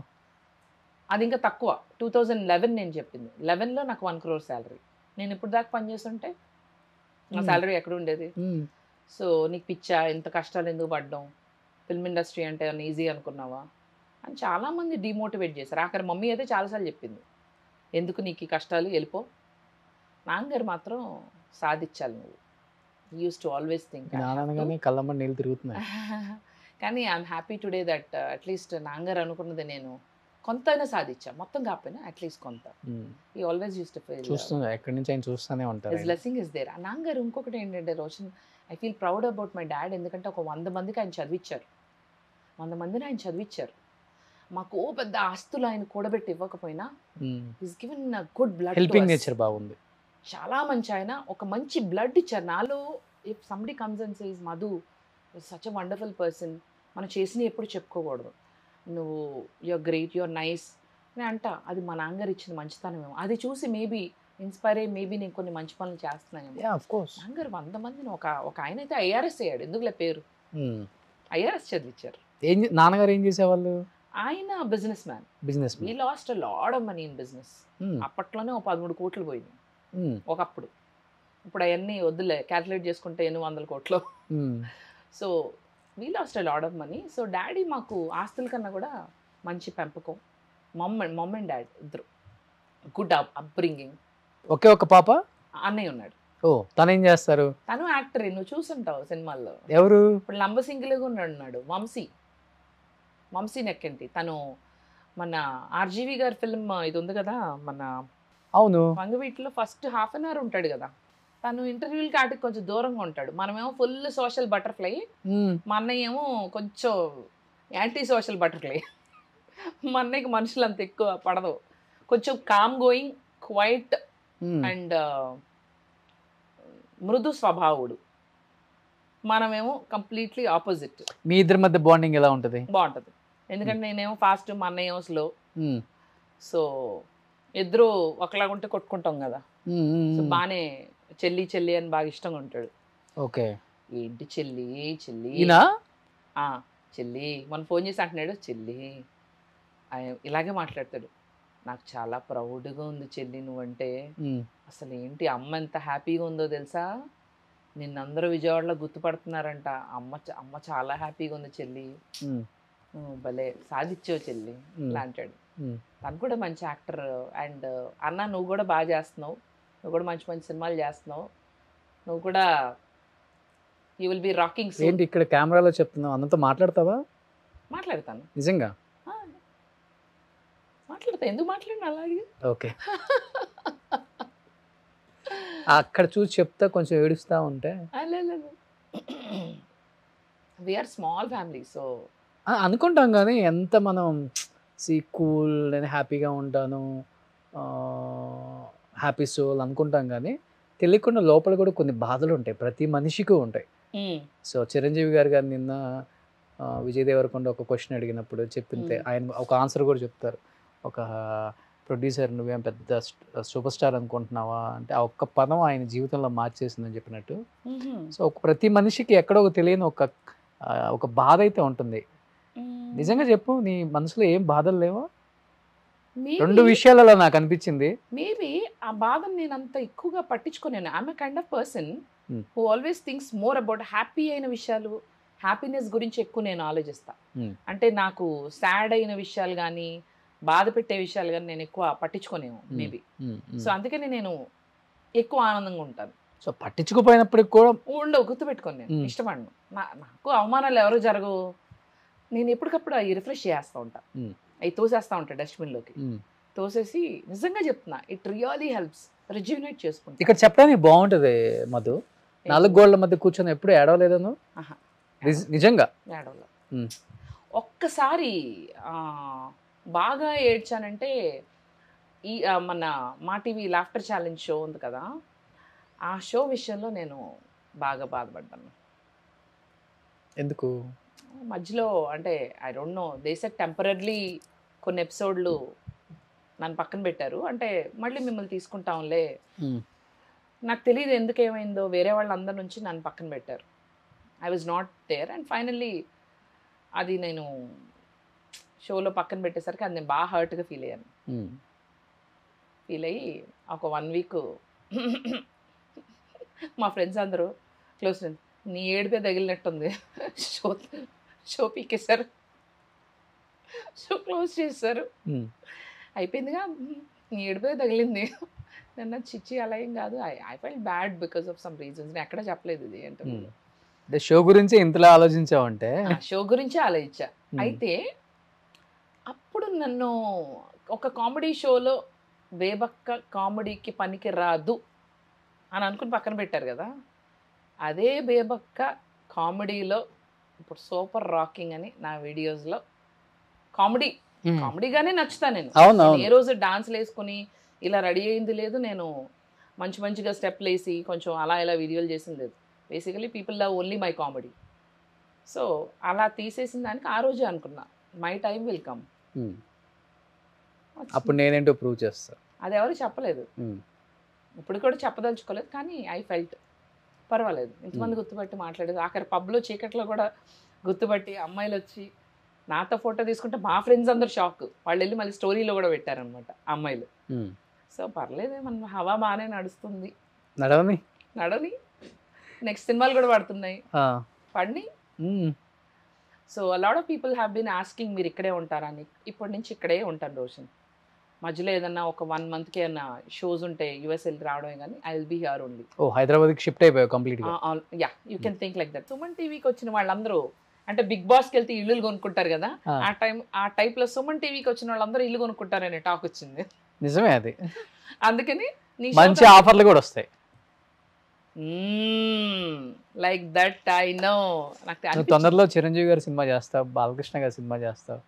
అది ఇంకా తక్కువ టూ థౌజండ్ లెవెన్ నేను చెప్పింది లెవెన్లో నాకు వన్ క్రోర్ శాలరీ నేను ఇప్పుడు దాకా పనిచేస్తుంటే నా Hmm. శాలరీ ఎక్కడ ఉండేది సో నీకు పిచ్చా ఇంత కష్టాలు ఎందుకు పడ్డం ఫిల్మ్ ఇండస్ట్రీ అంటే ఈజీ అనుకున్నావా అని చాలామంది డిమోటివేట్ చేశారు ఆఖరి మమ్మీ అయితే చాలాసార్లు చెప్పింది ఎందుకు నీకు ఈ కష్టాలు వెళ్ళిపో నాన్నగారు మాత్రం సాధించాలి నువ్వు యూస్ టు ఆల్వేస్ థింక్ నానగానే కళ్ళమ్మ నీళ్ళు తిరుగుతున్నాయి కానీ I'm happy today that at least నాన్నగారు అనుకున్నది నేను కొంతైనా సాధించా మొత్తం కాకపోయినా అట్లీస్ట్ కొంత ఉమ్. ఈ ఆల్వేస్ యూస్ టు ఫీల్ చూస్తున్నా ఎక్కడి నుంచి ఆయన చూస్తూనే ఉంటారు హిస్ బ్లెస్సింగ్ ఇస్ దేర్ నాన్నగారు ఇంకొకటి ఏంటంటే Roshan I feel proud about my dad ఎందుకంటే ఒక వంద మందికి ఆయన చదివించారు వంద మందిని ఆయన చదివించారు మాకు ఓ పెద్ద ఆస్తులు ఆయన కూడబెట్టి ఇవ్వకపోయినా is given good blood helping nature బాగుంది చాలా మంచి ఆయన ఒక మంచి బ్లడ్ ఇచ్చారు నాలో if somebody comes and says Madhu such a wonderful person మనం చేసినవి ఎప్పుడు చెప్పుకోకూడదు నువ్వు యువర్ గ్రేట్ యువర్ నైస్ అని అంట అది మా నాన్నగారు ఇచ్చిన మంచితనమేమో అది చూసి మేబీ ఇన్స్పైర్ అయ్యి మేబీ నేను కొన్ని మంచి పనులు చేస్తున్నాను యా ఆఫ్ కోర్స్ నాన్నగారు వంద మందిని ఒక ఒక ఆయన అయితే ఐఆర్ఎస్ అయ్యాడు ఎందుకులే పేరు ఐఆర్ఎస్ చదివించారు ఏం చే- నాన్నగారు ఏం చేసేవాళ్ళు ఆయన business man business we lost lot of money in business అప్పట్లోనే ఒక పదమూడు కోట్లు పోయింది ఒకప్పుడు ఇప్పుడు అవన్నీ వద్దులే క్యాల్కులేట్ చేసుకుంటే ఎన్ని వందల కోట్లు so we lost a lot of money so daddy మాకు ఆస్తుల కన్నా కూడా మంచి పెంపకం మమ్ మమ్ అండ్ డాడ్ ఇద్దరు గుడ్ అప్బ్రింగింగ్ ఒకే ఒక పాప అన్నయ్య ఉన్నాడు ఓ తను ఏం చేస్తారు తను యాక్టర్ నువ్వు చూసుంటావు సినిమాల్లో ఎవరు ఇప్పుడు లంబసింగిలుగా ఉన్నాడు ఉన్నాడు వంశీ వంశీ నెక్కింటి తను మన ఆర్జీవి గారి ఫిల్మ్ ఇది ఉంది కదా మన అవును వంగవీటిలో ఫస్ట్ హాఫ్ అన్ అవర్ ఉంటాడు కదా తను ఇంటర్వ్యూలకి ఆటికి కొంచెం దూరంగా ఉంటాడు మనమేమో ఫుల్ సోషల్ బటర్ఫ్లై మ్మ్. మా అన్నయ్య ఏమో కొంచెం యాంటీ సోషల్ బటర్ఫ్లై మా అన్నయ్యకి మనుషులు అంత ఎక్కువ పడదు కొంచెం కామ్ గోయింగ్ క్వైట్ మ్మ్. అండ్ మృదు స్వభావుడు మనమేమో కంప్లీట్లీ ఆపోజిట్ మీ ఇద్దరి మధ్య బాండింగ్ ఎలా ఉంటది బాగుంటుంది ఎందుకంటే నేనేమో ఫాస్ట్ మా అన్నయ్య ఏమో స్లో మ్మ్. సో ఇద్దరు ఒకలాగా ఉంటే కొట్టుకుంటాం కదా మ్మ్, మ్మ్, సో మ్మ్. బాగానే చెల్లి చెల్లి అని బాగా ఇష్టంగా ఉంటాడు ఓకే ఏంటి చెల్లి చెల్లి ఈయన ఆ, చెల్లి మన ఫోన్ చేసి అంటున్నాడు చెల్లి ఆయన ఇలాగే మాట్లాడతాడు నాకు చాలా ప్రౌడ్గా ఉంది చెల్లి నువ్వంటే మ్మ్. అసలు ఏంటి అమ్మ ఎంత హ్యాపీగా ఉందో తెలుసా నిన్నందరూ విజయవాడలో గుర్తుపడుతున్నారంట అమ్మ చ- అమ్మ చాలా హ్యాపీగా ఉంది చెల్లి మ్మ్. నువ్వు భలే సాధించావు చెల్లి మ్మ్. ఇలా అంటాడు మ్మ్. తను కూడా మంచి యాక్టర్ అండ్ అన్న నువ్వు కూడా బాగా చేస్తున్నావు నువ్వు కూడా మంచి మంచి సినిమాలు చేస్తున్నావు నువ్వు కూడా యూ విల్ బి రాకింగ్ ఏంటి ఇక్కడ కెమెరాలో చెప్తున్నావు అన్నతో మాట్లాడతావా మాట్లాడతాను నిజంగా ఆ, మాట్లాడతా ఎందుకు మాట్లాడిన అలాగే ఓకే అక్కడ చూసి చెప్తా కొంచెం ఏడుస్తా ఉంటే వీఆర్ స్మాల్ ఫ్యామిలీ సో ఆ, అనుకుంటాం కానీ ఎంత మనం సి కూల్ నేను హ్యాపీగా ఉంటాను హ్యాపీ సోల్ అనుకుంటాం కానీ తెలియకుండా లోపల కూడా కొన్ని బాధలు ఉంటాయి ప్రతి మనిషికి ఉంటాయి సో చిరంజీవి గారు గారు నిన్న ఆ, విజయ్ దేవరకొండ ఒక క్వశ్చన్ అడిగినప్పుడు చెప్పింతే Hmm. ఆయన ఒక ఆన్సర్ కూడా చెప్తారు ఒక ప్రొడ్యూసర్ నువ్వేం పెద్ద సూపర్ స్టార్ అనుకుంటున్నావా అంటే ఆ ఒక్క పదం ఆయన జీవితంలో మార్చేసిందని చెప్పినట్టు సో ఒక ప్రతి మనిషికి ఎక్కడో ఒక తెలియని ఒక ఆ, ఒక బాధ అయితే ఉంటుంది నిజంగా చెప్పు నీ మనసులో ఏం బాధలు లేవా రెండు విషయాలలో నాకు అనిపించింది మేబీ ఆ బాధను నేను అంత ఎక్కువగా పట్టించుకోలేను I'm kind of person Hmm. Who always thinks more about happy అయిన విషయాలు హ్యాపీనెస్ గురించి ఎక్కువ నేను ఆలోచిస్తా Hmm. అంటే నాకు సాడ్ అయిన విషయాలు కానీ బాధ పెట్టే విషయాలు కానీ నేను ఎక్కువ పట్టించుకోనేమో Hmm. Maybe um, um. So అందుకని నేను ఎక్కువ ఆనందంగా ఉంటాను సో పట్టించుకోపోయినప్పటికి కూడా ఉండవు గుర్తుపెట్టుకోండి నేను మ్మ్. ఇష్టపడను నా నాకు అవమానాలు ఎవరు జరగవు నేను ఎప్పటికప్పుడు అవి రిఫ్రెష్ చేస్తూ ఉంటా మ్మ్. అవి తోసేస్తూ ఉంటా డస్ట్బిన్లోకి ఉమ్. తోసేసి నిజంగా చెప్తున్నా ఇట్ రియలీ హెల్ప్స్ రిజ్యూనేట్ చేసుకుంటా ఇక్కడ చెప్పడానికి బాగుంటది మధు నాలుగు గోళ్ల మధ్య కూర్చొని ఎప్పుడు ఏడవలేదను ఆహా. నిజ- నిజంగా ఏడవలో మ్మ్. ఒక్కసారి ఆ, బాగా ఏడ్చానంటే ఈ ఆ, మన మా టీవీ లాఫ్టర్ ఛాలెంజ్ షో ఉంది కదా ఆ షో విషయంలో నేను బాగా బాధపడ్డాను ఎందుకు మధ్యలో అంటే ఐ డోంట్ నో దేశ టెంపరీ కొన్ని ఎపిసోడ్లు నన్ను పక్కన పెట్టారు అంటే మళ్ళీ మిమ్మల్ని తీసుకుంటాంలే ఉమ్. నాకు తెలియదు ఎందుకు ఏమైందో వేరే వాళ్ళందరి నుంచి నన్ను పక్కన పెట్టారు I was not there and finally అది నేను షోలో పక్కన పెట్టేసరికి అది నేను బాగా హర్ట్గా ఫీల్ అయ్యాను ఉమ్. ఫీల్ అయ్యి ఒక వన్ వీక్ మా ఫ్రెండ్స్ అందరూ క్లోజ్ ఫ్రెండ్స్ నీ ఏడిపే తగిలినట్టుంది షో షో పీకేశారు షో క్లోజ్ చేశారు ఉమ్. అయిపోయిందిగా "మ్మ్, నీ ఏడిపే తగిలింది నన్ను చిచ్చి అలా ఏం కాదు I I felt bad because of some reasons నేను ఎక్కడ చెప్పలేదు ఇది అంటే ఉమ్. అంటే షో గురించి ఇంతలా ఆలోచించావంటే షో గురించి ఆలోచించా ఉమ్. అయితే అప్పుడు నన్ను ఒక కామెడీ షోలో బేబక్క కామెడీకి పనికి రాదు అని అనుకుని పక్కన పెట్టారు కదా అదే బేబక్క కామెడీలో ఇప్పుడు సూపర్ రాకింగ్ అని నా వీడియోస్లో కామెడీ ఉమ్. కామెడీగానే నచ్చుతా నేను అవును నేను అవును ఏ రోజు డాన్స్లు వేసుకుని ఇలా రెడీ అయింది లేదు నేను మంచి మంచిగా స్టెప్లు వేసి కొంచెం అలా ఇలా వీడియోలు చేసింది లేదు basically people love only my comedy so అలా తీసేసిన దానికి ఆ రోజే అనుకున్నా మై టైం విల్ కమ్ ఉమ్. అప్పుడు నేనేంటో ప్రూవ్ చేస్తా అది ఎవరు చెప్పలేదు ఉమ్. ఇప్పుడు కూడా చెప్పదలుచుకోలేదు కానీ ఐ ఫెల్ట్ పర్వాలేదు ఇంతమంది గుర్తుపట్టి మాట్లాడేది ఆఖరి పబ్లో చీకట్లో కూడా గుర్తుపట్టి అమ్మాయిలు వచ్చి నాతో ఫోటో తీసుకుంటే మా ఫ్రెండ్స్ అందరు షాక్ వాళ్ళు వెళ్ళి మళ్ళీ స్టోరీలో కూడా పెట్టారనమాట అమ్మాయిలు ఉమ్. సో పర్లేదే మన హవా బాగానే నడుస్తుంది నడవని నడని నెక్స్ట్ సినిమాలు కూడా పడుతున్నాయి ఆ. పడిని ఉమ్. So lot of people have been asking మీరు ఇక్కడే ఉంటారా అని ఇప్పటి నుంచి ఇక్కడే ఉంటాను రోషన్ మధ్యలో ఏదన్నా ఒక వన్ మంత్కి ఏదన్నా షోస్ ఉంటే యూఎస్ వెళ్ళి రావడమే కానీ I will be here only ఓ హైదరాబాద్కి షిఫ్ట్ అయిపోయావు కంప్లీట్ గా yeah you can think like that Suman టీవీకి వచ్చిన వాళ్ళందరూ అంటే బిగ్ బాస్కి వెళ్తే ఇల్లులు కొనుక్కుంటారు కదా ఆ. ఆ టైం ఆ టైప్లో సుమన్ టీవీకి వచ్చిన వాళ్ళందరూ ఇల్లు కొనుక్కుంటారనే టాక్ వచ్చింది నిజమే అది అందుకని నీ మంచి ఆఫర్లు కూడా వస్తాయి లైక్ దట్ ఐ నో నాకు నువ్వు అనిపించింది. తొందరలో చిరంజీవి గారి సినిమా చేస్తావు బాలకృష్ణ గారి సినిమా చేస్తావు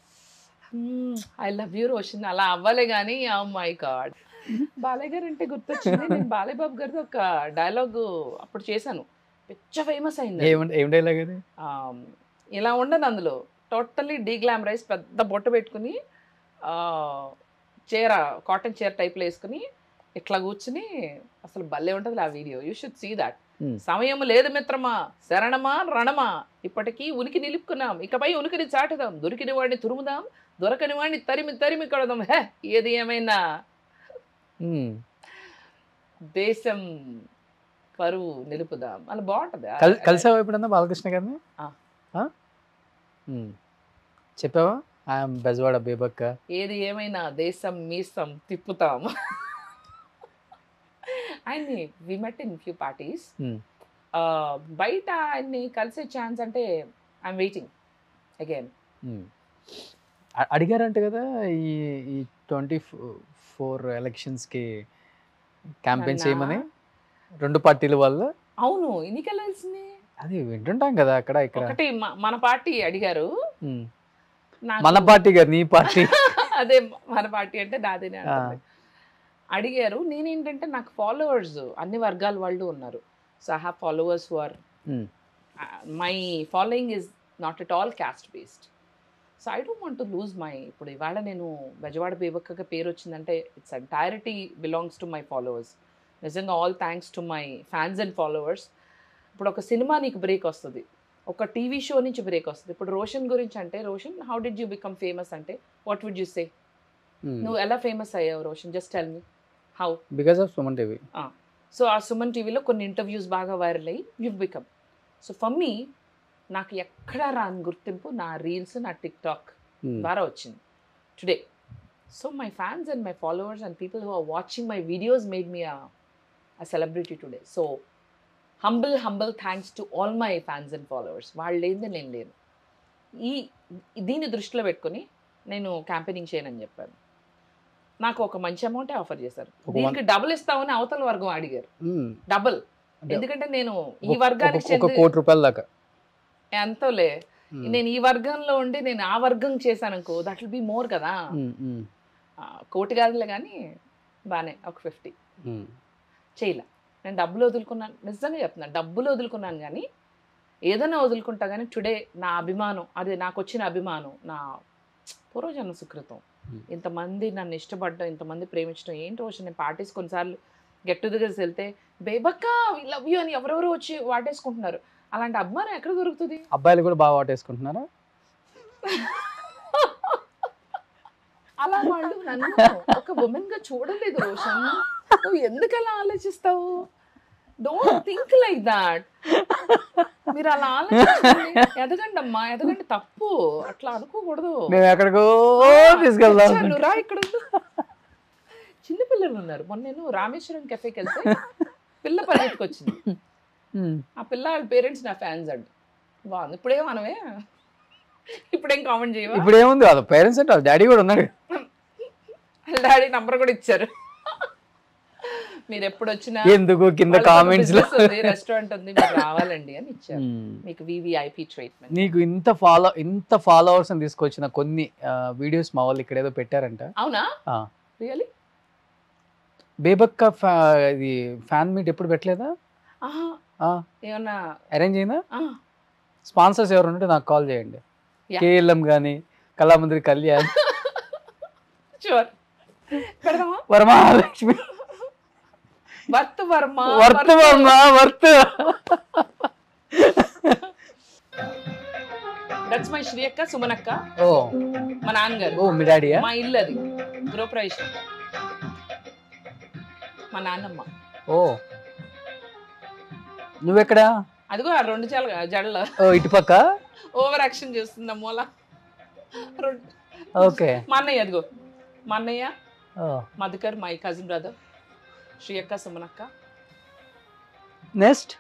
ఐ లవ్ యూ రోషన్ అలా అవ్వలే కానీ ఓ మై గాడ్ బాలయ్య గారు అంటే గుర్తొచ్చింది నేను బాలయ్య బాబు గారితో ఒక డైలాగ్ అప్పుడు చేశాను పిచ్చ ఫేమస్ అయింది అది. ఏం ఏం డైలాగ్ అది ఆ, ఇలా ఉండదు అందులో టోటల్లీ డీగ్లామరైజ్ పెద్ద బొట్ట పెట్టుకుని ఆ, చీర కాటన్ చీర టైప్లో వేసుకుని ఇట్లా కూర్చుని అసలు భలే ఉంటుంది ఆ video you should see that Hmm. సమయం లేదు మిత్రమా శరణమా రణమా ఇప్పటికీ ఉనికి నిలుపుకున్నాం ఇకపై ఉనికిని చాటుదాం దొరికిన వాడిని తురుముదాం దొరకని వాడిని తరిమి తరిమి కొడదాం హే ఏది ఏమైనా ఉమ్. దేశం పరువు నిలుపుదాం అలా బాగుంటది కల్- కలిసావా ఎప్పుడన్నా బాలకృష్ణ గారిని ఆ. ఆ? ఉమ్. చెప్పావా ఐఎమ్ బెజవాడ బేబక్క ఏది ఏమైనా దేశం మీసం తిప్పుతాం ఆయన్ని we met in few parties Hmm. బయట ఆయన్ని కలిసే ఛాన్స్ అంటే ఐఎమ్ వెయిటింగ్ అగైన్ ఉమ్. అ- అడిగారంట కదా ఈ ఈ ట్వంటీ ఫోర్ ఎలక్షన్స్కి క్యాంపెయిన్ నన్నా? చేయమని రెండు పార్టీల వల్ల అవును ఎన్నికలు తెలిసింది అది వింటుంటాం కదా అక్కడ ఇక్కడ ఒకటి మ- మన పార్టీ అడిగారు ఉమ్. నాకు- మన పార్టీ కదా నీ పార్టీ అదే మన పార్టీ అంటే నాదేనే అంటుంది. అడిగారు నేనేంటంటే నాకు ఫాలోవర్స్ అన్ని వర్గాల వాళ్ళు ఉన్నారు so I have followers who are Hmm. My following is not at all caste based so I don't want to lose my ఇప్పుడు ఇవాళ నేను బెజవాడ బేబక్కగా పేరు వచ్చిందంటే it's entirety belongs to my followers నిజంగా all thanks to my fans and followers ఇప్పుడు ఒక cinema నీకు బ్రేక్ వస్తుంది ఒక టీవీ షో నుంచి బ్రేక్ వస్తుంది ఇప్పుడు రోషన్ గురించి అంటే Roshan how did you become famous అంటే వాట్ వుడ్ యూ సే నువ్వు ఎలా ఫేమస్ అయ్యావు Roshan just tell me how because of Suman TV so ఆ సుమన్ టీవీలో కొన్ని ఇంటర్వ్యూస్ బాగా వైరల్ అయ్యి you become so for me నాకు ఎక్కడా రాని గుర్తింపు నా రీల్స్ నా టిక్ టాక్ ద్వారా వచ్చింది today so my fans and my followers and people who are watching my videos made me a celebrity today. So, humble, humble thanks to all my fans and followers. వాళ్ళు లేనిదే నేను లేను ఈ దీన్ని దృష్టిలో పెట్టుకొని నేను క్యాంపెయినింగ్ చేయనని చెప్పాను నాకు ఒక మంచి అమౌంటే ఆఫర్ చేశారు ఒక దీనికి డబుల్ ఇస్తామని అవతల వర్గం అడిగారు మ్మ్. డబుల్ అంటే ఎందుకంటే నేను ఈ ఒక- వర్గానికి ఒక- ఒక చెంది కోటి రూపాయల దాకా ఎంతోలే మ్మ్. నేను ఈ వర్గంలో ఉండి నేను ఆ వర్గం చేశాను అనుకో దట్ విల్ బి మోర్ కదా మ్మ్, మ్మ్, ఆ, కోటి కాదులే కానీ బాగానే ఒక ఫిఫ్టీ మ్మ్. చేయలే నేను డబ్బులు వదులుకున్నాను నిజంగా చెప్తున్నాను డబ్బులు వదులుకున్నాను కానీ ఏదైనా వదులుకుంటా కానీ టుడే నా అభిమానం అది నాకు వచ్చిన అభిమానం నా పూర్వజన్మ సుకృతం Hmm. ఇంతమంది నన్ను ఇష్టపడడం ఇంతమంది ప్రేమించడం ఏంటి రోజు నేను పార్టీస్ కొన్నిసార్లు గెట్ టుగెదర్స్ వెళ్తే బేబక్క లవ్ యూ అని ఎవరెవరు వచ్చి వాటేసుకుంటున్నారు అలాంటి అభిమానం ఎక్కడ దొరుకుతుంది అబ్బాయిలు కూడా బాగా వాటేసుకుంటున్నారా అలా వాళ్ళు నన్ను ఒక ఉమెన్ గా చూడలేదు రోషన్ నువ్వు ఎందుకు అలా ఆలోచిస్తావు డోంట్ థింక్ లైక్ దాట్ మీరు అలా ఆలోచించండి ఎదగండి అమ్మా ఎదగండి తప్పు అట్లా అనుకోకూడదు మేము ఎక్కడికో తీసుకెళ్దాం వచ్చా, నువ్వు రా ఇక్కడ ఉండు. చిన్న పిల్లలు ఉన్నారు మొన్న నేను రామేశ్వరం కెఫేకి వెళ్తే పిల్ల పరిగెత్తుకు వచ్చింది మ్మ్. ఆ పిల్ల వాళ్ళ పేరెంట్స్ నా ఫ్యాన్స్ అండి బాగుంది ఇప్పుడే మనమే ఇప్పుడేం కామెంట్ చేయవా ఇప్పుడు ఏముంది వాళ్ళ పేరెంట్స్ అంటే వాళ్ళ డాడీ కూడా ఉన్నాడు వాళ్ళ డాడీ నంబర్ కూడా ఇచ్చారు మీరు ఎప్పుడు వచ్చినా ఎందుకు కింద కామెంట్స్ లో రెస్టారెంట్ ఉంది మీరు రావాలండి అని ఇచ్చారు మ్మ్. మీకు వివిఐపి ట్రీట్మెంట్ నీకు ఇంత ఫాలో ఇంత ఫాలోవర్స్ తీసుకొచ్చిన కొన్ని వీడియోస్ మా వాళ్ళు ఇక్కడ ఏదో పెట్టారంట అవునా ఆ. రియలీ బేబక్క ఫ్యా ఇది ఫ్యాన్ మీట్ ఎప్పుడు పెట్టలేదా ఆహా ఏమన్నా అరేంజ్ అయిందా ఆ, స్పాన్సర్స్ ఎవరు ఉంటే నాకు కాల్ చేయండి Yeah. కేఎల్ఎం కానీ కళామందిరి కళ్యాణ్ షూర్ పెడదామా Varamahalakshmi worth Varma worth Varma worth that's my శ్రీయక్క సుమనక్క ఓ మా నాన్నగారు ఓ మీ డాడీయా మా ఇల్లు అది గృహప్రవేశం మా నాన్నమ్మ ఓ నువ్వెక్కడా అదిగో ఆ రెండు జల జడల ఓ ఇటుపక్క ఓవర్ యాక్షన్ చేస్తుంది మూల రెండు- ఓకే మా అన్నయ్య అదిగో మా అన్నయ్య ఓ మధుకర్ మై కజిన్ బ్రదర్ శ్రీయక్క సుమనక్క నెక్స్ట్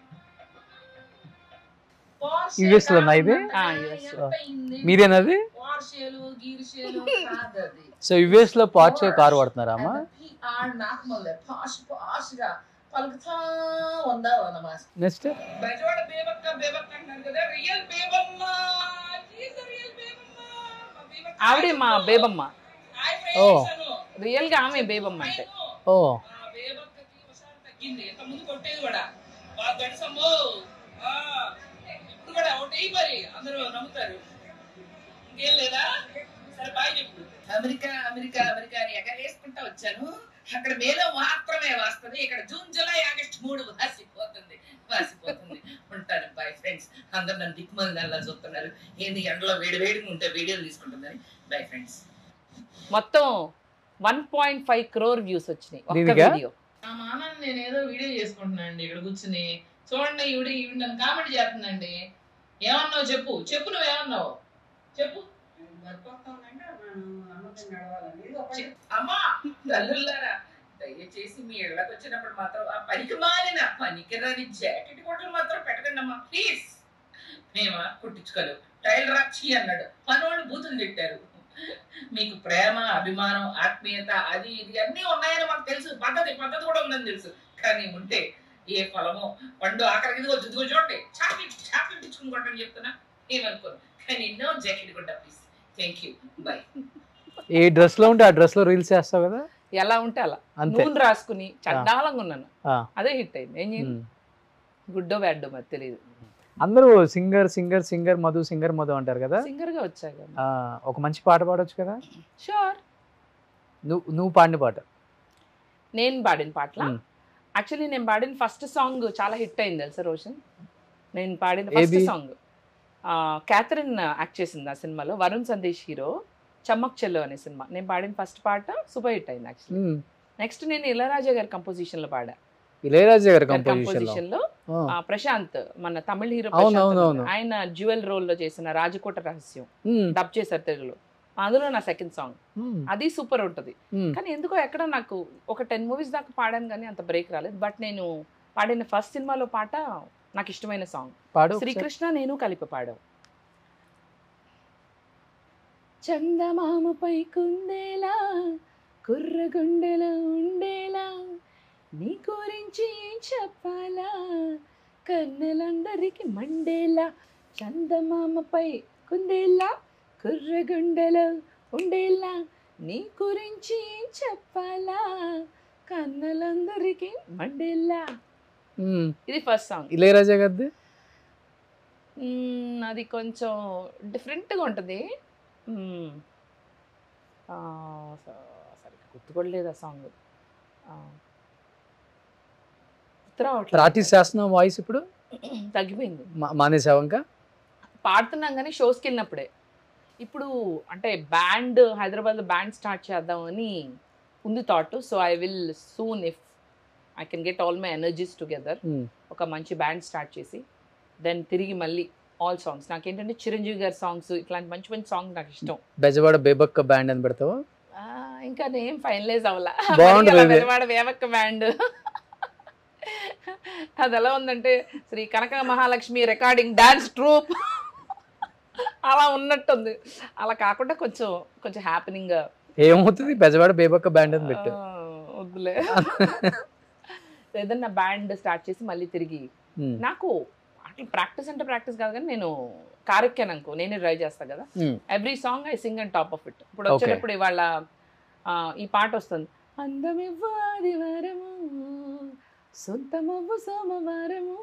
US లో నా ఇది? ఆ, US లో. మీరేనది పోర్షేలు గీర్షేలు కాదది సో యుఎస్ లో పార్చే కార్ వాడుతున్నారా అమ్మా పిఆర్ నాకమల్లే పాష్ పాష్ గా పలుకుతా ఉందా అన్నమాట నెక్స్ట్ బయటవాడ బేబక్క బేబక్క అంటున్నారు కదా real Bebamma She's the real Bebamma. మా బేబక్క ఆవిడే మా బేబమ్మ Hi ఓ. friends అను. రియల్ గా ఆమె బేబమ్మ అంటే I know. ఓ ఆ బేబక్కకి ఒకసారి తగ్గింది ఎంత ముందు కొట్టేది కూడా బాగా గడిసమ్మో ఆ, ఇప్పుడు కూడా ఒకటి మరి అందరూ నమ్ముతారు ఇంకేం లేదా సరే బాయ్ చెప్పు అమెరికా అమెరికా అమెరికా అని ఎగరేసుకుంటా వచ్చాను అక్కడ మేలో మాత్రమే వస్తుంది ఇక్కడ జూన్ జూలై ఆగస్ట్ మూడు వాసిపోతుంది వాసిపోతుంది ఉంటాను బాయ్ ఫ్రెండ్స్ అందరు నన్ను దిక్కుమంది అలా చూస్తున్నారు ఏంది ఎండలో వేడి వేడిగా ఉంటే వీడియోలు తీసుకుంటుందని బై ఫ్రెండ్స్ మొత్తం one point five crore views వచ్చినాయి ఒక్క దీనికా? వీడియో నా మానాన్ని నేను ఏదో వీడియో చేసుకుంటున్నాను అండి ఇక్కడ కూర్చుని చూడండి ఈవిడ ఈవిడ నన్ను కామెంట్ చేస్తుందండి ఏమన్నావు చెప్పు చెప్పు నువ్వు ఏమన్నావు చెప్పు చె- అమ్మా తల్లుల్లారా దయచేసి మీ ఇళ్ళకి వచ్చినప్పుడు మాత్రం ఆ పనికి మాలిన పనికిరాని జాకెట్ కొట్లు మాత్రం పెట్టకండి అమ్మా ప్లీజ్ మేమా కుట్టించుకోలేవు టైలర్ రాక్షి అన్నాడు మనోళ్ళు బూతులు తిట్టారు మీకు ప్రేమ అభిమానం ఆత్మీయత అది ఇది అన్నీ ఉన్నాయని మాకు తెలుసు పద్ధతి పద్ధతి కూడా ఉందని తెలుసు కానీ ఉంటే ఏ ఫలమో పండు ఆఖరికి ఇదిగో ఇదిగో చూడండి చాక్లెట్ చాక్లెట్ ఇచ్చుకుని కొట్టని చెప్తున్నా ఏమనుకోను కానీ నో జాకెట్ కొట్ట ప్లీజ్ థ్యాంక్ యూ బై ఏ డ్రెస్ లో ఉంటే ఆ డ్రెస్ లో రీల్స్ చేస్తావు కదా ఎలా ఉంటే అలా అంతే నూనె రాసుకుని చండాలంగా ఉన్నాను ఆ. అదే హిట్ అయింది ఏం చేయాలి ఉమ్. గుడ్డో బ్యాడ్డో మరి తెలియదు అందరూ singer singer singer Madhu singer Madhu అంటారు కదా సింగర్ గా వచ్చాయి కదా ఆ, ఒక మంచి పాట పాడొచ్చు కదా షూర్ నువ్వు నువ్వు పాడిన పాట నేను పాడిన పాటల మ్మ్. యాక్చువల్లీ నేను పాడిన ఫస్ట్ సాంగ్ చాలా హిట్ అయింది తెలుసా రోషన్ నేను పాడిన ఫస్ట్ ఏది? సాంగ్ క్యాథరిన్ యాక్ట్ చేసింది ఆ సినిమాలో వరుణ్ సందేశ్ హీరో చమ్మక్ చెల్లు అనే సినిమా నేను పాడిన ఫస్ట్ పాట సూపర్ హిట్ అయింది యాక్చువల్లీ ఉమ్. నెక్స్ట్ నేను ఇళరాజా గారి కంపోజిషన్ లో పాడా ఇళయరాజా గారి కంపోజిషన్ లో కంపోజిషన్ లో ఆ. ఆ, ప్రశాంత్ మన తమిళ హీరో అవును, ప్రశాంత్ అవును, ఉన్నారు. అవును. ఆయన జ్యువెల్ రోల్ లో చేసిన రాజకోట రహస్యం ఉమ్. డబ్ చేశారు తెలుగులో అందులో నా సెకండ్ సాంగ్ మ్మ్. అది సూపర్ ఉంటుంది మ్మ్. కానీ ఎందుకో ఎక్కడ నాకు ఒక టెన్ మూవీస్ దాకా పాడాను కానీ అంత బ్రేక్ రాలేదు బట్ నేను పాడిన ఫస్ట్ సినిమాలో పాట నాకు ఇష్టమైన సాంగ్ పాడు ఒకసారి. శ్రీకృష్ణ నేను కలిపి పాడావు చందమామపై కుందేలా కుర్రగుండెలో ఉండేలా నీ గురించి ఏం చెప్పాలా కన్నెలందరికీ మండేలా చందమామపై కుందేలా కుర్రగుండెలో ఉండేలా నీ గురించి ఏం చెప్పాలా కన్నెలందరికీ మండేలా మ్మ్. ఇది ఫస్ట్ సాంగ్ ఇళయరాజా గారిది మ్మ్, అది కొంచెం డిఫరెంట్గా ఉంటుంది మ్మ్. ఆ, స- సరిగ్గా గుర్తుకోలేదు ఆ సాంగ్ ప్రాక్టీస్ చేస్తున్నాం వాయిస్ ఇప్పుడు తగ్గిపోయింది మా- మానేసావా ఇంకా పాడుతున్నాం కానీ షోస్కి వెళ్ళినప్పుడే ఇప్పుడు అంటే బ్యాండ్ హైదరాబాద్లో బ్యాండ్ స్టార్ట్ చేద్దామని ఉంది thought so I will soon if I can get all my energies together మ్మ్. ఒక మంచి బ్యాండ్ స్టార్ట్ చేసి దెన్ తిరిగి మళ్ళీ ఆల్ సాంగ్స్ నాకేంటంటే చిరంజీవి గారి సాంగ్స్ ఇట్లాంటి మంచి మంచి సాంగ్స్ నాకు ఇష్టం బెజవాడ బేబక్క బ్యాండ్ అని పెడతావా ఆ, ఇంకా నేను ఫైనలైజ్ అవ్వాలా బాగుంటుంది ఇది. పెద్దవాడ వేమక్క బ్యాండ్ అది ఎలా ఉందంటే Shri Kanaka Mahalakshmi recording dance troupe అలా ఉన్నట్టుంది అలా కాకుండా కొంచెం కొంచెం హ్యాపెనింగ్ ఏమవుతుంది బెజవాడ బేబక్క బ్యాండ్ అని పెట్టు వద్దులే ఏదన్నా బ్యాండ్ స్టార్ట్ చేసి మళ్ళీ తిరిగి మ్మ్. నాకు అట్లా ప్రాక్టీస్ అంటే ప్రాక్టీస్ కాదు కానీ నేను కారెక్కాను అనుకో నేనే డ్రైవ్ చేస్తా కదా మ్మ్. Every song I sing and top of it ఇప్పుడు Okay. వచ్చేటప్పుడు ఇవాళ ఆ, ఈ పాట వస్తుంది అందమివ్వు ఆదివారము సొంతమవ్వు సోమవారము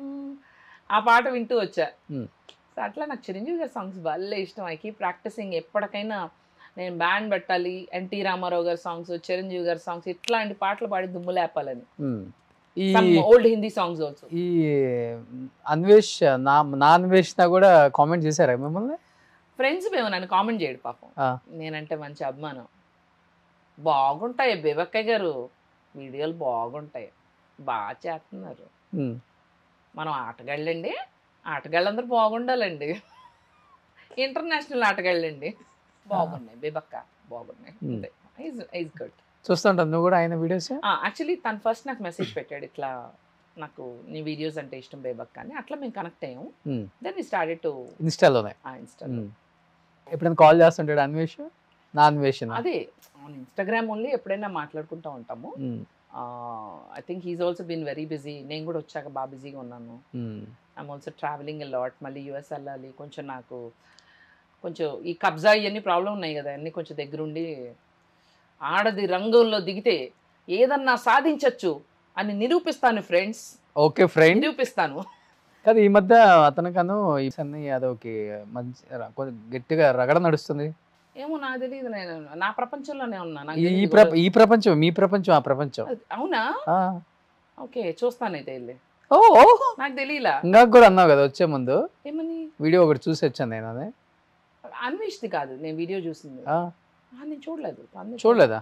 ఆ పాట వింటూ వచ్చా Hmm. సో అట్లా నాకు చిరంజీవి గారి సాంగ్స్ భలే ఇష్టం ఐ కీప్ ప్రాక్టీసింగ్ ఎప్పటికైనా నేను బ్యాండ్ పెట్టాలి ఎన్టీ రామారావు గారి సాంగ్స్ చిరంజీవి గారి సాంగ్స్ ఇట్లాంటి పాటలు పాడి దుమ్ము లేపాలని మ్మ్. ఈ ఓల్డ్ హిందీ సాంగ్స్ ఆల్సో ఈ అన్వేష్ నా నా అన్వేషణ కూడా కామెంట్ చేశారా మిమ్మల్ని ఫ్రెండ్స్ మేము నన్ను కామెంట్ చేయడు పాపం ఆ. నేనంటే మంచి అభిమానం బాగుంటాయి బేబక్కయ్య గారు వీడియోలు బాగుంటాయి బాగా చేస్తున్నారు మ్మ్. మనం ఆటగాళ్ళండి ఆటగాళ్ళందరూ బాగుండాలండి ఇంటర్నేషనల్ ఆటగాళ్ళండి బాగున్నాయి బేబక్క బాగున్నాయి Hmm. ఈజ్ గుడ్ చూస్తుంటాను నువ్వు కూడా ఆయన వీడియోస్ యాక్చువల్లీ తను ఫస్ట్ నాకు మెసేజ్ పెట్టాడు ఇట్లా నాకు నీ వీడియోస్ అంటే ఇష్టం బేబక్క అని అట్లా మేము కనెక్ట్ అయ్యాము దెన్ వి స్టార్టెడ్ టు ఇన్స్టాలోనే ఇన్స్టా మ్మ్. ఎప్పుడైనా కాల్ చేస్తుంటాడు అన్వేష్ నా అన్వేషణ అదే ఇన్స్టాగ్రామ్ ఓన్లీ ఎప్పుడైనా మాట్లాడుకుంటూ ఉంటాము మ్మ్. I think he's also been very busy నేను కూడా వచ్చాక బాగా బిజీగా ఉన్నాను మ్మ్. ఐమ్ ఆల్సో ట్రావెలింగ్ లాట్ మళ్ళీ యూఎస్ వెళ్ళాలి కొంచెం నాకు కొంచెం ఈ కబ్జా ఇవన్నీ ప్రాబ్లం ఉన్నాయి కదా అన్నీ కొంచెం దగ్గరుండి ఆడది రంగంలో దిగితే ఏదన్నా సాధించచ్చు అని నిరూపిస్తాను ఫ్రెండ్స్ ఓకే ఫ్రెండ్ నిరూపిస్తాను కాదు ఈ మధ్య అతనికను ఈ సన్నీ యాదవ్కి మంచి ర- కొంచెం గట్టిగా రగడ నడుస్తుంది ఏమో నాకు తెలియదు నేను నా ప్రపంచంలోనే ఉన్నా నాకు ఈ- ఈ తెలీదు ప్ర కూడా. ఈ ప్రపంచం మీ ప్రపంచం ఆ ప్రపంచం అది- అవునా ఆ. ఓకే చూస్తానైతే వెళ్ళి ఓ ఓ. నాకు తెలియలా ఇంకా కూడా అన్నావు కదా వచ్చే ముందు ఏమని వీడియో ఒకటి చూసి వచ్చాను నేను అదే అన్వేష్ది కాదు నేను వీడియో చూసింది ఆ, ఆ, నేను చూడలేదు తను చూడలేదా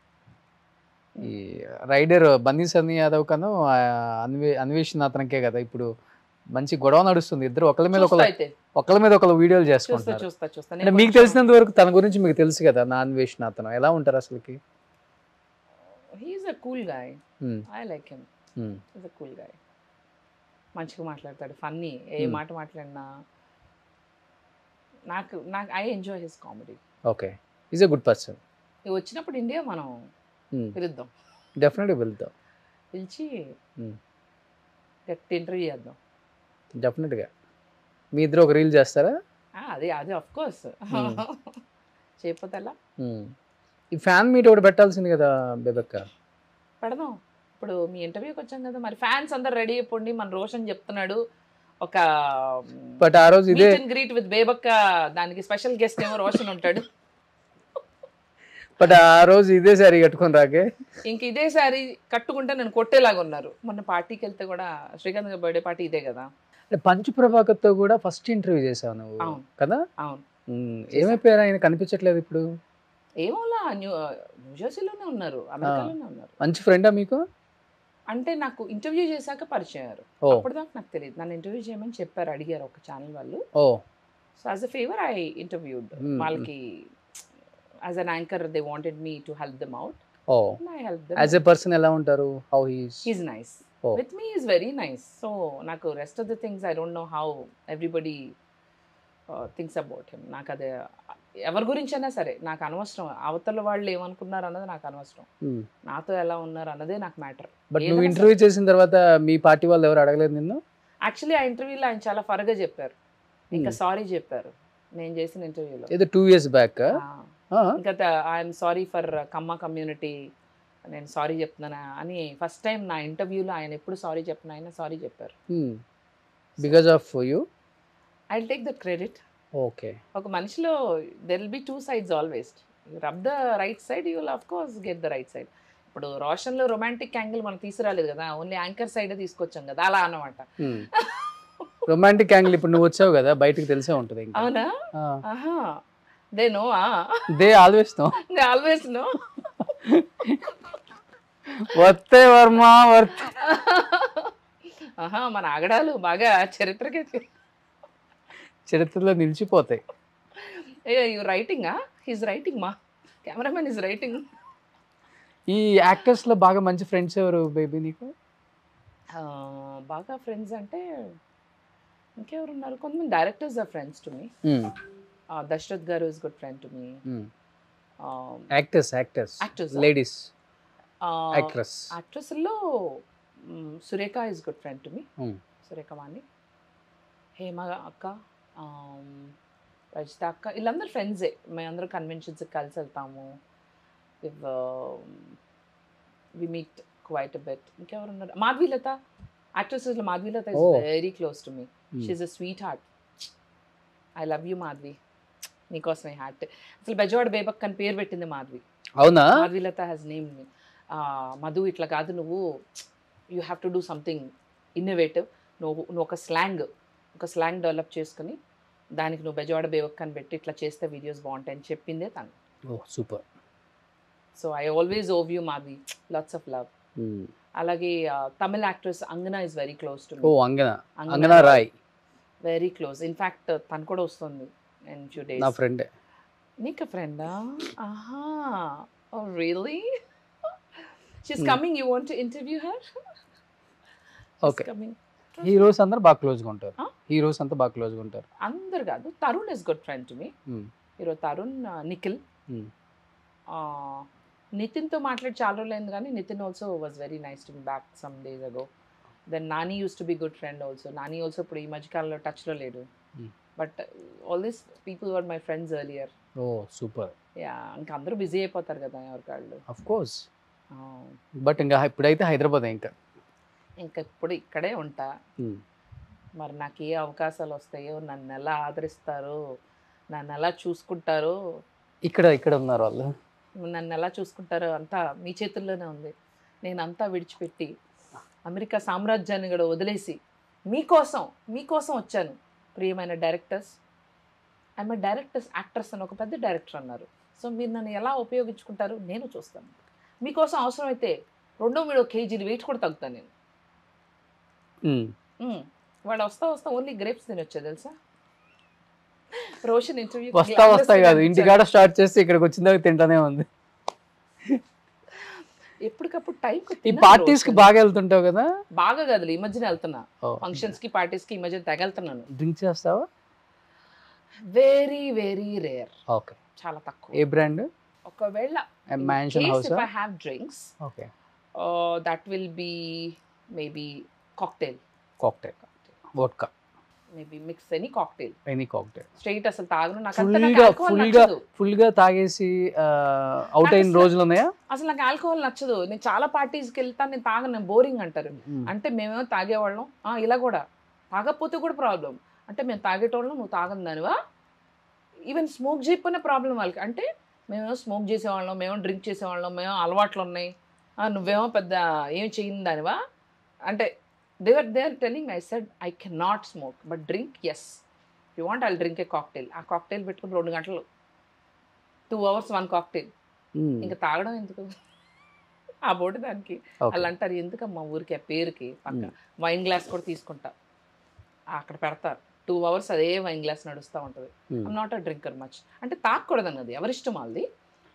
ఈ రైడర్ బన్నీ సన్నీ యాదవ్ కను ఆ అన్వే అన్వేషణ అతనికే కదా ఇప్పుడు మంచి గొడవ నడుస్తుంది ఇద్దరు ఒకరి మీద చూస్తా ఒకరు అయితే ఒకరి మీద ఒకరు వీడియోలు చూస్తా చేసుకుంటున్నారు చూస్తా చూస్తా అంటే మీకు తెలిసినంత వరకు తన గురించి మీకు తెలుసు కదా నా అన్వేషణ అతను ఎలా ఉంటారు అసలుకి he's a cool guy um, I like him um, is a cool guy మంచిగా మాట్లాడతాడు ఫన్నీ ఏ Hmm. మాట మాట్లాడినా నాకు నాకు I enjoy his comedy okay is a good person వచ్చినప్పుడు ఇండియా మనం పిలుద్దాం డెఫినెట్గా వెళ్తాం పిలిచి Hmm. గట్టి ఇంటర్వ్యూ చేద్దాం డెఫినెట్గా మీ ఇద్దరు ఒక రీల్ చేస్తారా ఆ, అదే అదే ఆఫ్ కోర్స్ Hmm. చేయకపోతే ఎలా ఉమ్. ఈ ఫ్యాన్ మీట్ ఒకటి పెట్టాల్సింది కదా బెబక్క పెడదాం ఇప్పుడు మీ ఇంటర్వ్యూకి వచ్చాం కదా మరి ఫ్యాన్స్ అందరు రెడీ అయిపోండి మన రోషన్ చెప్తున్నాడు ఒక బట్ ఆ రోజు ఇదే meet and greet with Bebakka దానికి స్పెషల్ గెస్ట్ ఏమో రోషన్ ఉంటాడు బట్ ఆ రోజు ఇదే సారీ కట్టుకొని రాకే ఇంక ఇదే సారి కట్టుకుంటే నేను కొట్టేలాగా ఉన్నారు మొన్న పార్టీకి వెళ్తే కూడా శ్రీకాంత్ గారి బర్త్డే పార్టీ ఇదే కదా అంటే పంచు ప్రభాకర్తో కూడా ఫస్ట్ ఇంటర్వ్యూ చేసావు నువ్వు అవును. కదా అవును ఉమ్, ఏమైపోయారు ఆయన కనిపించట్లేదు ఇప్పుడు ఏమోలా న్యూ న్యూజెర్సీలోనే ఉన్నారు అమెరికాలోనే ఉన్నారు మంచి ఫ్రెండా మీకు అంటే నాకు ఇంటర్వ్యూ చేశాక పరిచయం అయ్యారు ఓ అప్పటిదాకా నాకు తెలియదు నన్ను ఇంటర్వ్యూ చేయమని చెప్పారు అడిగారు ఒక ఛానల్ వాళ్ళు oh so as a favour I interviewed Hmm. వాళ్ళకి as an anchor they wanted me to help them out oh I help as a person ఎలా ఉంటారు how he's he's nice Oh. With me is very nice so నాకు rest of the things I don't know how everybody things about him నాకు అదే ఎవరి గురించైనా సరే నాకు అనవసరం అవతల వాళ్ళు ఏమనుకున్నారు అన్నది నాకు అనవసరం నాతో ఎలా ఉన్నారు అన్నదే నాకు మ్యాటర్ బట్ నువ్వు ఏదైనా ఇంటర్వ్యూ చేసిన తర్వాత మీ పార్టీ వాళ్ళు ఎవరు అడగలేదు నిన్ను యాక్చువల్లీ ఆ ఇంటర్వ్యూలో ఆయన చాలా ఫరగా చెప్పారు ఇంకా సారీ చెప్పారు నేను చేసిన ఇంటర్వ్యూలో ఏదో టూ ఇయర్స్ బ్యాక్ ఇంకా I'm sorry for Kamma community నేను సారీ చెప్తున్నానా అని ఫస్ట్ టైం నా ఇంటర్వ్యూలో ఆయన ఎప్పుడు సారీ చెప్పిన ఆయన సారీ చెప్పారు because of you I take the credit okay ఒక మనిషిలో there will be two sides always rub the right side you will of course get the right side ఇప్పుడు రోషన్లో రొమాంటిక్ యాంగిల్ మనం తీసుకురాలేదు కదా ఓన్లీ యాంకర్ సైడ్ తీసుకొచ్చాం కదా అలా అన్నమాట రొమాంటిక్ యాంగిల్ ఇప్పుడు నువ్వు వచ్చావు కదా బయటకు తెలిసే ఉంటుంది ఇంకా అవునా ఆహా they know they always know they always know వర్తే వర్మ వర్త్ ఆహా మన ఆగడాలు బాగా చరిత్రకే చరిత్రలో నిలిచిపోతాయి యూ రైటింగా హీస్ రైటింగ్ మా కెమెరామెన్ ఇస్ రైటింగ్ ఈ యాక్టర్స్ లో బాగా మంచి ఫ్రెండ్స్ ఎవరు బేబీ నీకు బాగా ఫ్రెండ్స్ అంటే ఇంకెవరు ఉన్నారు కొంతమంది directors are friends to me Dasarath గారు is good friend to me actors actors Actors, ladies actress యాక్ట్రెస్లో Surekha is good friend to me Hmm. Surekha Vani Hema అక్క um, రజిత అక్క వీళ్ళందరూ ఫ్రెండ్సే మేమందరం కన్వెన్షన్స్కి కలిసి వెళ్తాము వి మీట్ క్వైట్ బెట్ ఇంకెవరు ఉన్నారు మాధవీలత యాక్ట్రెసెస్లో Madhavilatha is Oh. Very close to me she a sweetheart I love you Madhavi నీకోసమే హార్ట్ అసలు బెజవాడ బేబక్ అని పేరు పెట్టింది మాధవి అవునా Madhavilatha has name me Madhu ఇట్లా కాదు నువ్వు you have to do something innovative నువ్వు నువ్వు ఒక స్లాంగ్ ఒక స్లాంగ్ డెవలప్ చేసుకుని దానికి నువ్వు బెజవాడ బేవక్ అని పెట్టి ఇట్లా చేస్తే వీడియోస్ బాగుంటాయని చెప్పిందే తను oh super so I always owe you Madhavi lots of love అలాగే Tamil actress Angana is very close to oh Angana Angana Roy very close in fact తను కూడా వస్తుంది అండ్ ఫ్యూ నా డేస్ ఫ్రెండ్ నీకు ఫ్రెండా ఆహా oh really she's Hmm. Coming you want to interview her Okay. Coming heroes అందరు బాగా క్లోజ్గా ఉంటారు Huh? హీరోస్ అంతా బాగా క్లోజ్గా ఉంటారు అందరు కాదు Tarun is good friend to me Hmm. ఈరోజు తరుణ్ నిఖిల్ Hmm. నితిన్తో మాట్లాడి చాలా రోజులు అయింది కానీ Nithin also was very nice to me back some days ago then Nani used to be good friend also Nani also ఇప్పుడు ఈ మధ్యకాలంలో టచ్లో లేడు Hmm. But all this people were my friends earlier oh super yeah ఇంకా అందరూ బిజీ అయిపోతారు కదా ఎవరికాళ్ళు of course but ఇంకా ఇప్పుడైతే హైదరాబాద్ ఇంకా ఇంకా ఇప్పుడు ఇక్కడే ఉంటా Hmm. మరి నాకు ఏ అవకాశాలు వస్తాయో నన్ను ఎలా ఆదరిస్తారో నన్ను ఎలా చూసుకుంటారో ఇక్కడ ఇక్కడ ఉన్నారు వాళ్ళు నన్ను ఎలా చూసుకుంటారో అంతా మీ చేతుల్లోనే ఉంది నేను అంతా విడిచిపెట్టి అమెరికా సామ్రాజ్యాన్ని కూడా వదిలేసి మీకోసం మీకోసం వచ్చాను ప్రియమైన డైరెక్టర్స్ ఐఎమ్ డైరెక్టర్స్ యాక్టర్స్ అని ఒక పెద్ద డైరెక్టర్ అన్నారు సో మీరు నన్ను ఎలా ఉపయోగించుకుంటారు నేను చూస్తాను మీకోసం అవసరమైతే రెండో మూడో కేజీలు వెయిట్ కూడా తగ్గుతాను నేను Hmm. మ్మ్. వాడు వస్తా వస్తా ఓన్లీ గ్రేప్స్ తినొచ్చా తెలుసా రోషన్ ఇంటర్వ్యూ వస్తా వస్తా కాదు ఇంటికాడ స్టార్ట్ చేస్తే ఇక్కడికి వచ్చిన దాకా తింటానే ఉంది ఎప్పటికప్పుడు టైం ఈ పార్టీస్ కి బాగా వెళ్తుంటావు కదా బాగా కదలు ఈ మధ్యన వెళ్తున్నా ఫంక్షన్స్ కి పార్టీస్ కి ఈ మధ్య తగలుతున్నాను డ్రింక్ చేస్తావా వెరీ వెరీ రేర్ ఓకే చాలా తక్కువ ఏ బ్రాండ్ ఒకవేళ Mansion House if I have drinks okay that will be maybe cocktail cocktail vodka maybe mix any cocktail any cocktail straight అసలు తాగను నాకు Full అంత నాకు గా- alcohol full గా- నచ్చదు. ఫుల్ గా తాగేసి అవుట్ నాకు అయిన అసలు- రోజులు ఉన్నాయా అసలు నాకు ఆల్కహాల్ నచ్చదు నేను చాలా పార్టీస్కి వెళ్తాను నేను తాగను బోరింగ్ అంటారు అంటే మేమేమో తాగేవాళ్ళం ఆ, ఇలా కూడా తాగకపోతే కూడా ప్రాబ్లం అంటే మేము తాగేటోళ్ళం నువ్వు తాగని దానివా ఈవెన్ స్మోక్ చేయకపోయినా ప్రాబ్లం వాళ్ళకి అంటే మేమేమో స్మోక్ చేసేవాళ్ళం మేము డ్రింక్ చేసేవాళ్ళం మేము అలవాట్లు ఉన్నాయి ఆ, నువ్వేమో పెద్ద ఏం చేయని దానివా అంటే దేవర్ they are telling I said I can not smoke but drink yes you want I drink a cocktail ఆ కాక్టైల్ పెట్టుకుని రెండు గంటలు టూ అవర్స్ వన్ కాక్టైల్ ఇంకా తాగడం ఎందుకు ఆ బోటి దానికి వాళ్ళు అంటారు ఎందుకమ్మా ఊరికి ఆ పేరుకి పక్క వైన్ గ్లాస్ కూడా తీసుకుంటా అక్కడ పెడతారు టూ అవర్స్ అదే వైన్ గ్లాస్ నడుస్తూ ఉంటుంది I'm not a drinker much అంటే తాగకూడదు అన్నది ఎవరిష్టం వాళ్ళది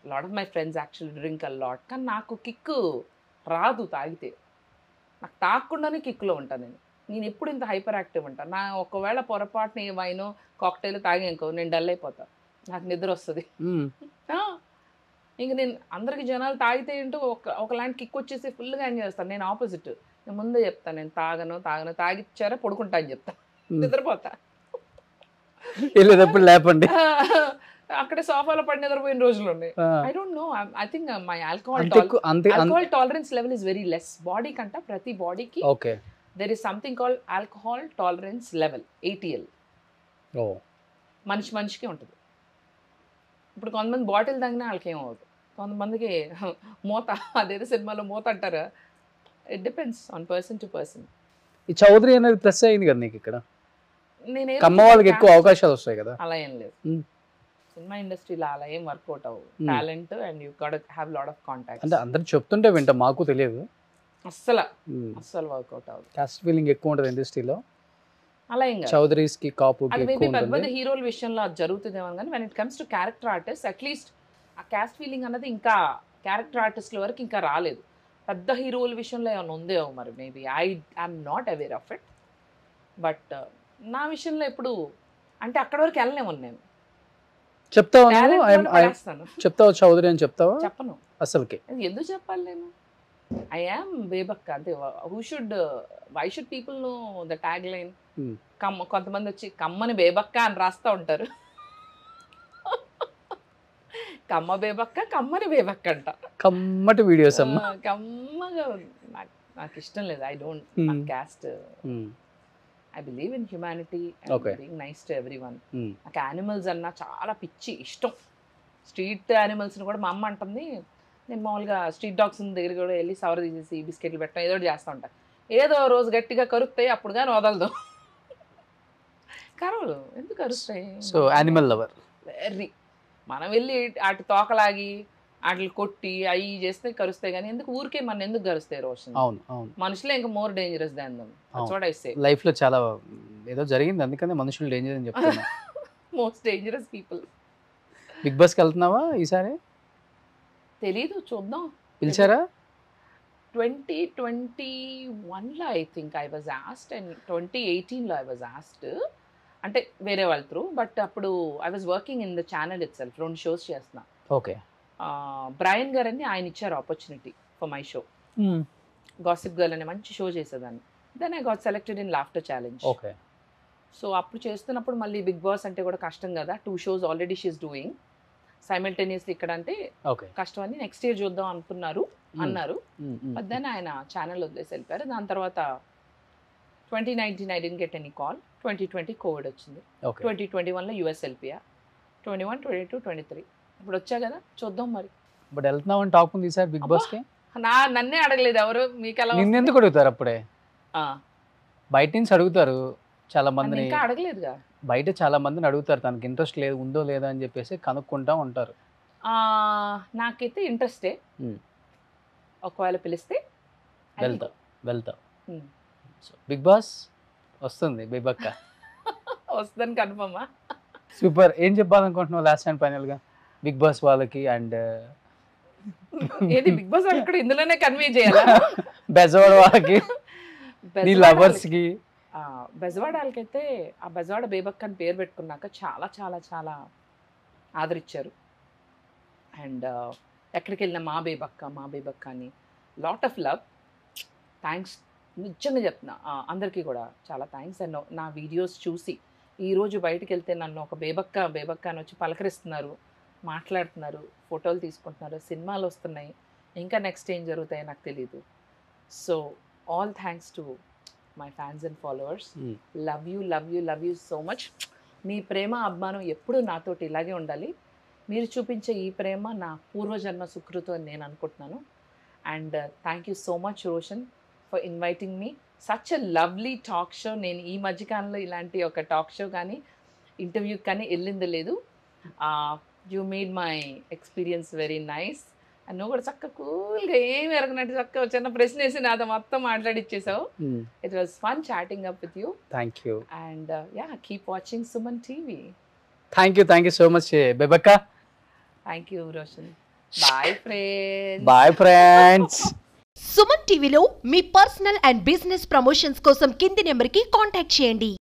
lot of my friends actually drink a lot కానీ నాకు కిక్ రాదు తాగితే నాకు తాగకుండానే కిక్లో ఉంటాను నేను నేను ఎప్పుడు ఇంత హైపర్ యాక్టివ్ ఉంటాను నా ఒకవేళ పొరపాటున ఏ వైనో కాక్టైల్ తాగానుకో నేను డల్ అయిపోతా నాకు నిద్ర వస్తుంది మ్మ్. ఇంక నేను అందరికి జనాలు తాగితే ఏంటో ఒక ఒకలాంటి కిక్ వచ్చేసి ఫుల్గా ఎంజాయ్ చేస్తాను నేను ఆపోజిట్ నేను ముందే చెప్తాను నేను తాగను తాగను తాగిచ్చారా పడుకుంటా అని చెప్తా మ్మ్. నిద్రపోతా వెళ్ళేటప్పుడు లేపండి అక్కడే సోఫాలో పడి నిద్రపోయిన రోజులు ఉన్నాయి ఆ, I don't know I think my alcohol అంత ఎక్కువ అంతే అంత- alcohol tolerance level is very less body కంట ప్రతి బాడీకి okay there is something called alcohol tolerance level ATL oh మనిషి మనిషికి ఉంటుంది ఇప్పుడు కొంతమంది బాటిల్ తాగినా వాళ్ళకి ఏం అవ్వదు కొంతమందికి మూత అదేదో సినిమాలో మూత అంటారా it depends on person to person ఈ చౌదరి అనేది ప్లస్ అయింది కదా నీకు ఇక్కడ నేను కమ్మ వాళ్ళకి ఎక్కువ అవకాశాలు వస్తాయి కదా అలా ఏం లేదు Hmm. సినిమా ఇండస్ట్రీలో అలా ఏం వర్కౌట్ అవ్వదు Hmm. Talent and you got have lot of contact అంటే అందరు చెప్తుంటే వింటా మాకు తెలియదు అస్సలు అస్సలు వర్కౌట్ అవ్వదు కాస్ట్ ఫీలింగ్ ఎక్కువ ఉంటుంది ఇండస్ట్రీలో అలా ఏం కాదు చౌదరీస్ కి కాపు అది మేబీ ఎక్కువ పెద్ద పెద్ద ఉంటుంది హీరోల విషయంలో అది జరుగుతుందేమో కానీ when it comes to character artist at least ఆ క్యాస్ట్ ఫీలింగ్ అన్నది ఇంకా క్యారెక్టర్ ఆర్టిస్ట్ల వరకు ఇంకా రాలేదు పెద్ద హీరోల విషయంలో ఏమైనా ఉందేమో మరి maybe I I'm not aware of it but నా విషయంలో ఎప్పుడు అంటే అక్కడ వరకు వెళ్ళలేము నేను చెప్తావా Talent నువ్వు తోనే I'm- I'm- పడేస్తాను. చెప్తావా చౌదరి అని చెప్తావా చెప్పను అసలుకి అది ఎందుకు చెప్పాలి నేను ఐ యామ్ బేబక్క అంతే who should why should people know the tag line Hmm. Kamma కొంతమంది వచ్చి కమ్మని బేబక్క అని రాస్తూ ఉంటారు కమ్మ బేబక్క కమ్మని బేబక్క అంట కమ్మటి వీడియోస్ అమ్మ ఆ, కమ్మగా ఉంది. నాకు నాకు ఇష్టం లేదు I don't Hmm. Caste um, I believe in humanity Okay. Being nice to everyone um, నాకు యానిమల్స్ అన్నా చాలా పిచ్చి ఇష్టం స్ట్రీట్ యానిమల్స్ని కూడా మా అమ్మ అంటుంది నేను మామూలుగా స్ట్రీట్ డాగ్స్ దగ్గర కూడా వెళ్ళి సవర తీసేసి బిస్కెట్లు పెట్టడం ఏదో ఒకటి చేస్తూ ఉంటాను ఏదో రోజు గట్టిగా కరుస్తాయి అప్పుడు కానీ వదలదు కరవలు ఎందుకు కరుస్తాయి సో యానిమల్ లవర్ వెర్రీ మనం వెళ్ళి అటు తోకలాగి వాటిని కొట్టి అవి చేస్తే కరుస్తాయి కానీ ఎందుకు ఊరికే మన ఎందుకు కరుస్తాయి రోషన్ అవును అవును మనుషులే ఇంకా మోర్ డేంజరస్ దాన్ దమ్ అవును. వాట్ ఐ సే లైఫ్ లో చాలా ఏదో జరిగింది అందుకనే మనుషులు డేంజర్ అని చెప్తున్నా మోస్ట్ డేంజరస్ పీపుల్ బిగ్ బాస్కి వెళ్తున్నావా ఈసారి తెలీదు చూద్దాం పిలిచారా ట్వంటీ ట్వంటీ వన్లో I think I was asked and twenty ఎయిటీన్లో ఐ వాజ్ ఆస్ట్ అంటే వేరే వాళ్ళ త్రూ బట్ అప్పుడు I was working in the channel itself రెండు షోస్ చేస్తున్నా ఓకే బ్రయన్ గారని ఆయన ఇచ్చారు opportunity for my show gossip girl అనే మంచి షో చేసేదాన్ని then I got selected in laughter challenge okay so అప్పుడు చేస్తున్నప్పుడు మళ్ళీ బిగ్ బాస్ అంటే కూడా కష్టం కదా two shows already she's doing simultaneously ఇక్కడ అంటే ఓకే కష్టం అని నెక్స్ట్ ఇయర్ చూద్దాం అనుకున్నారు అన్నారు బట్ దెన్ ఆయన ఛానల్ వదిలేసి వెళ్ళిపోయారు దాని తర్వాత twenty nineteen I didn't get any call twenty twenty COVID వచ్చింది ఓకే ట్వంటీ ట్వంటీ వన్లో యూఎస్ వెళ్ళిపోయా twenty one twenty two twenty three ఇప్పుడు వచ్చా కదా చూద్దాం మరి బట్ వెళ్తున్నావు అని టాక్ ఉంది ఈసారి బిగ్ అబ్బా. బాస్ కి నా నన్నే అడగలేదు ఎవరు మీకు ఎలా నిన్ను వస్తుంది? ఎందుకు అడుగుతారు అప్పుడే ఆ, బయట నుంచి అడుగుతారు చాలా నన్ను మందిని ఇంకా అడగలేదుగా బయట చాలా మందిని అడుగుతారు తనకి ఇంట్రెస్ట్ లేదు ఉందో లేదా అని చెప్పేసి కనుక్కుంటా ఉంటారు ఆ, నాకైతే ఇంట్రెస్టే Hmm. ఒకవేళ పిలిస్తే I will వెళ్తా వెళ్తా Hmm. సో బిగ్ బాస్ వస్తుంది బిబక్క go. వస్తుందని కన్ఫర్మా సూపర్ ఏం చెప్పాలనుకుంటున్నావు లాస్ట్ అండ్ ఫైనల్ గా బిగ్ బాస్ వాళ్ళకి అండ్ ఏది బిగ్ బాస్ అక్కడ ఇందులోనే కన్వే చేయాలా బెజవాడ వాళ్ళకి నీ బెజవాడ లవర్స్ కి ఆ, బెజవాడ వాళ్ళకైతే ఆ బెజవాడ బేబక్ అని పేరు పెట్టుకున్నాక చాలా చాలా చాలా ఆదరించారు అండ్ ఎక్కడికి వెళ్ళినా మా బేబక్క మా బేబక్క అని లాట్ ఆఫ్ లవ్ థ్యాంక్స్ నిజంగా చెప్తున్నా ఆ, అందరికీ కూడా చాలా థ్యాంక్స్ అండ్ నా వీడియోస్ చూసి ఈరోజు బయటికి వెళ్తే నన్ను ఒక బేబక్క బేబక్క అని వచ్చి పలకరిస్తున్నారు మాట్లాడుతున్నారు ఫోటోలు తీసుకుంటున్నారు సినిమాలు వస్తున్నాయి ఇంకా నెక్స్ట్ ఏం జరుగుతాయో నాకు తెలియదు so all thanks to my fans and followers Hmm. Love you love you love you so much మీ ప్రేమ అభిమానం ఎప్పుడూ నాతోటి ఇలాగే ఉండాలి మీరు చూపించే ఈ ప్రేమ నా పూర్వజన్మ సుకృతం అని నేను అనుకుంటున్నాను and thank you so much Roshan for inviting me such a lovely talk show నేను ఈ మధ్యకాలంలో ఇలాంటి ఒక టాక్ షో కానీ ఇంటర్వ్యూ కానీ వెళ్ళింది లేదు you made my experience very nice and నువ్వు కూడా చక్క కూల్గా ఏమి ఎరగనట్టు చక్క చిన్న ప్రశ్న వేసి నాతో మొత్తం మాట్లాడిచ్చేసావు it was fun chatting up with you thank you and yeah keep watching Suman TV thank you thank you so much Bebakka thank you Roshan bye friend bye friends సుమన్ టీవీలో మీ పర్సనల్ అండ్ బిజినెస్ ప్రమోషన్స్ కోసం కింది నెంబర్కి కాంటాక్ట్ చేయండి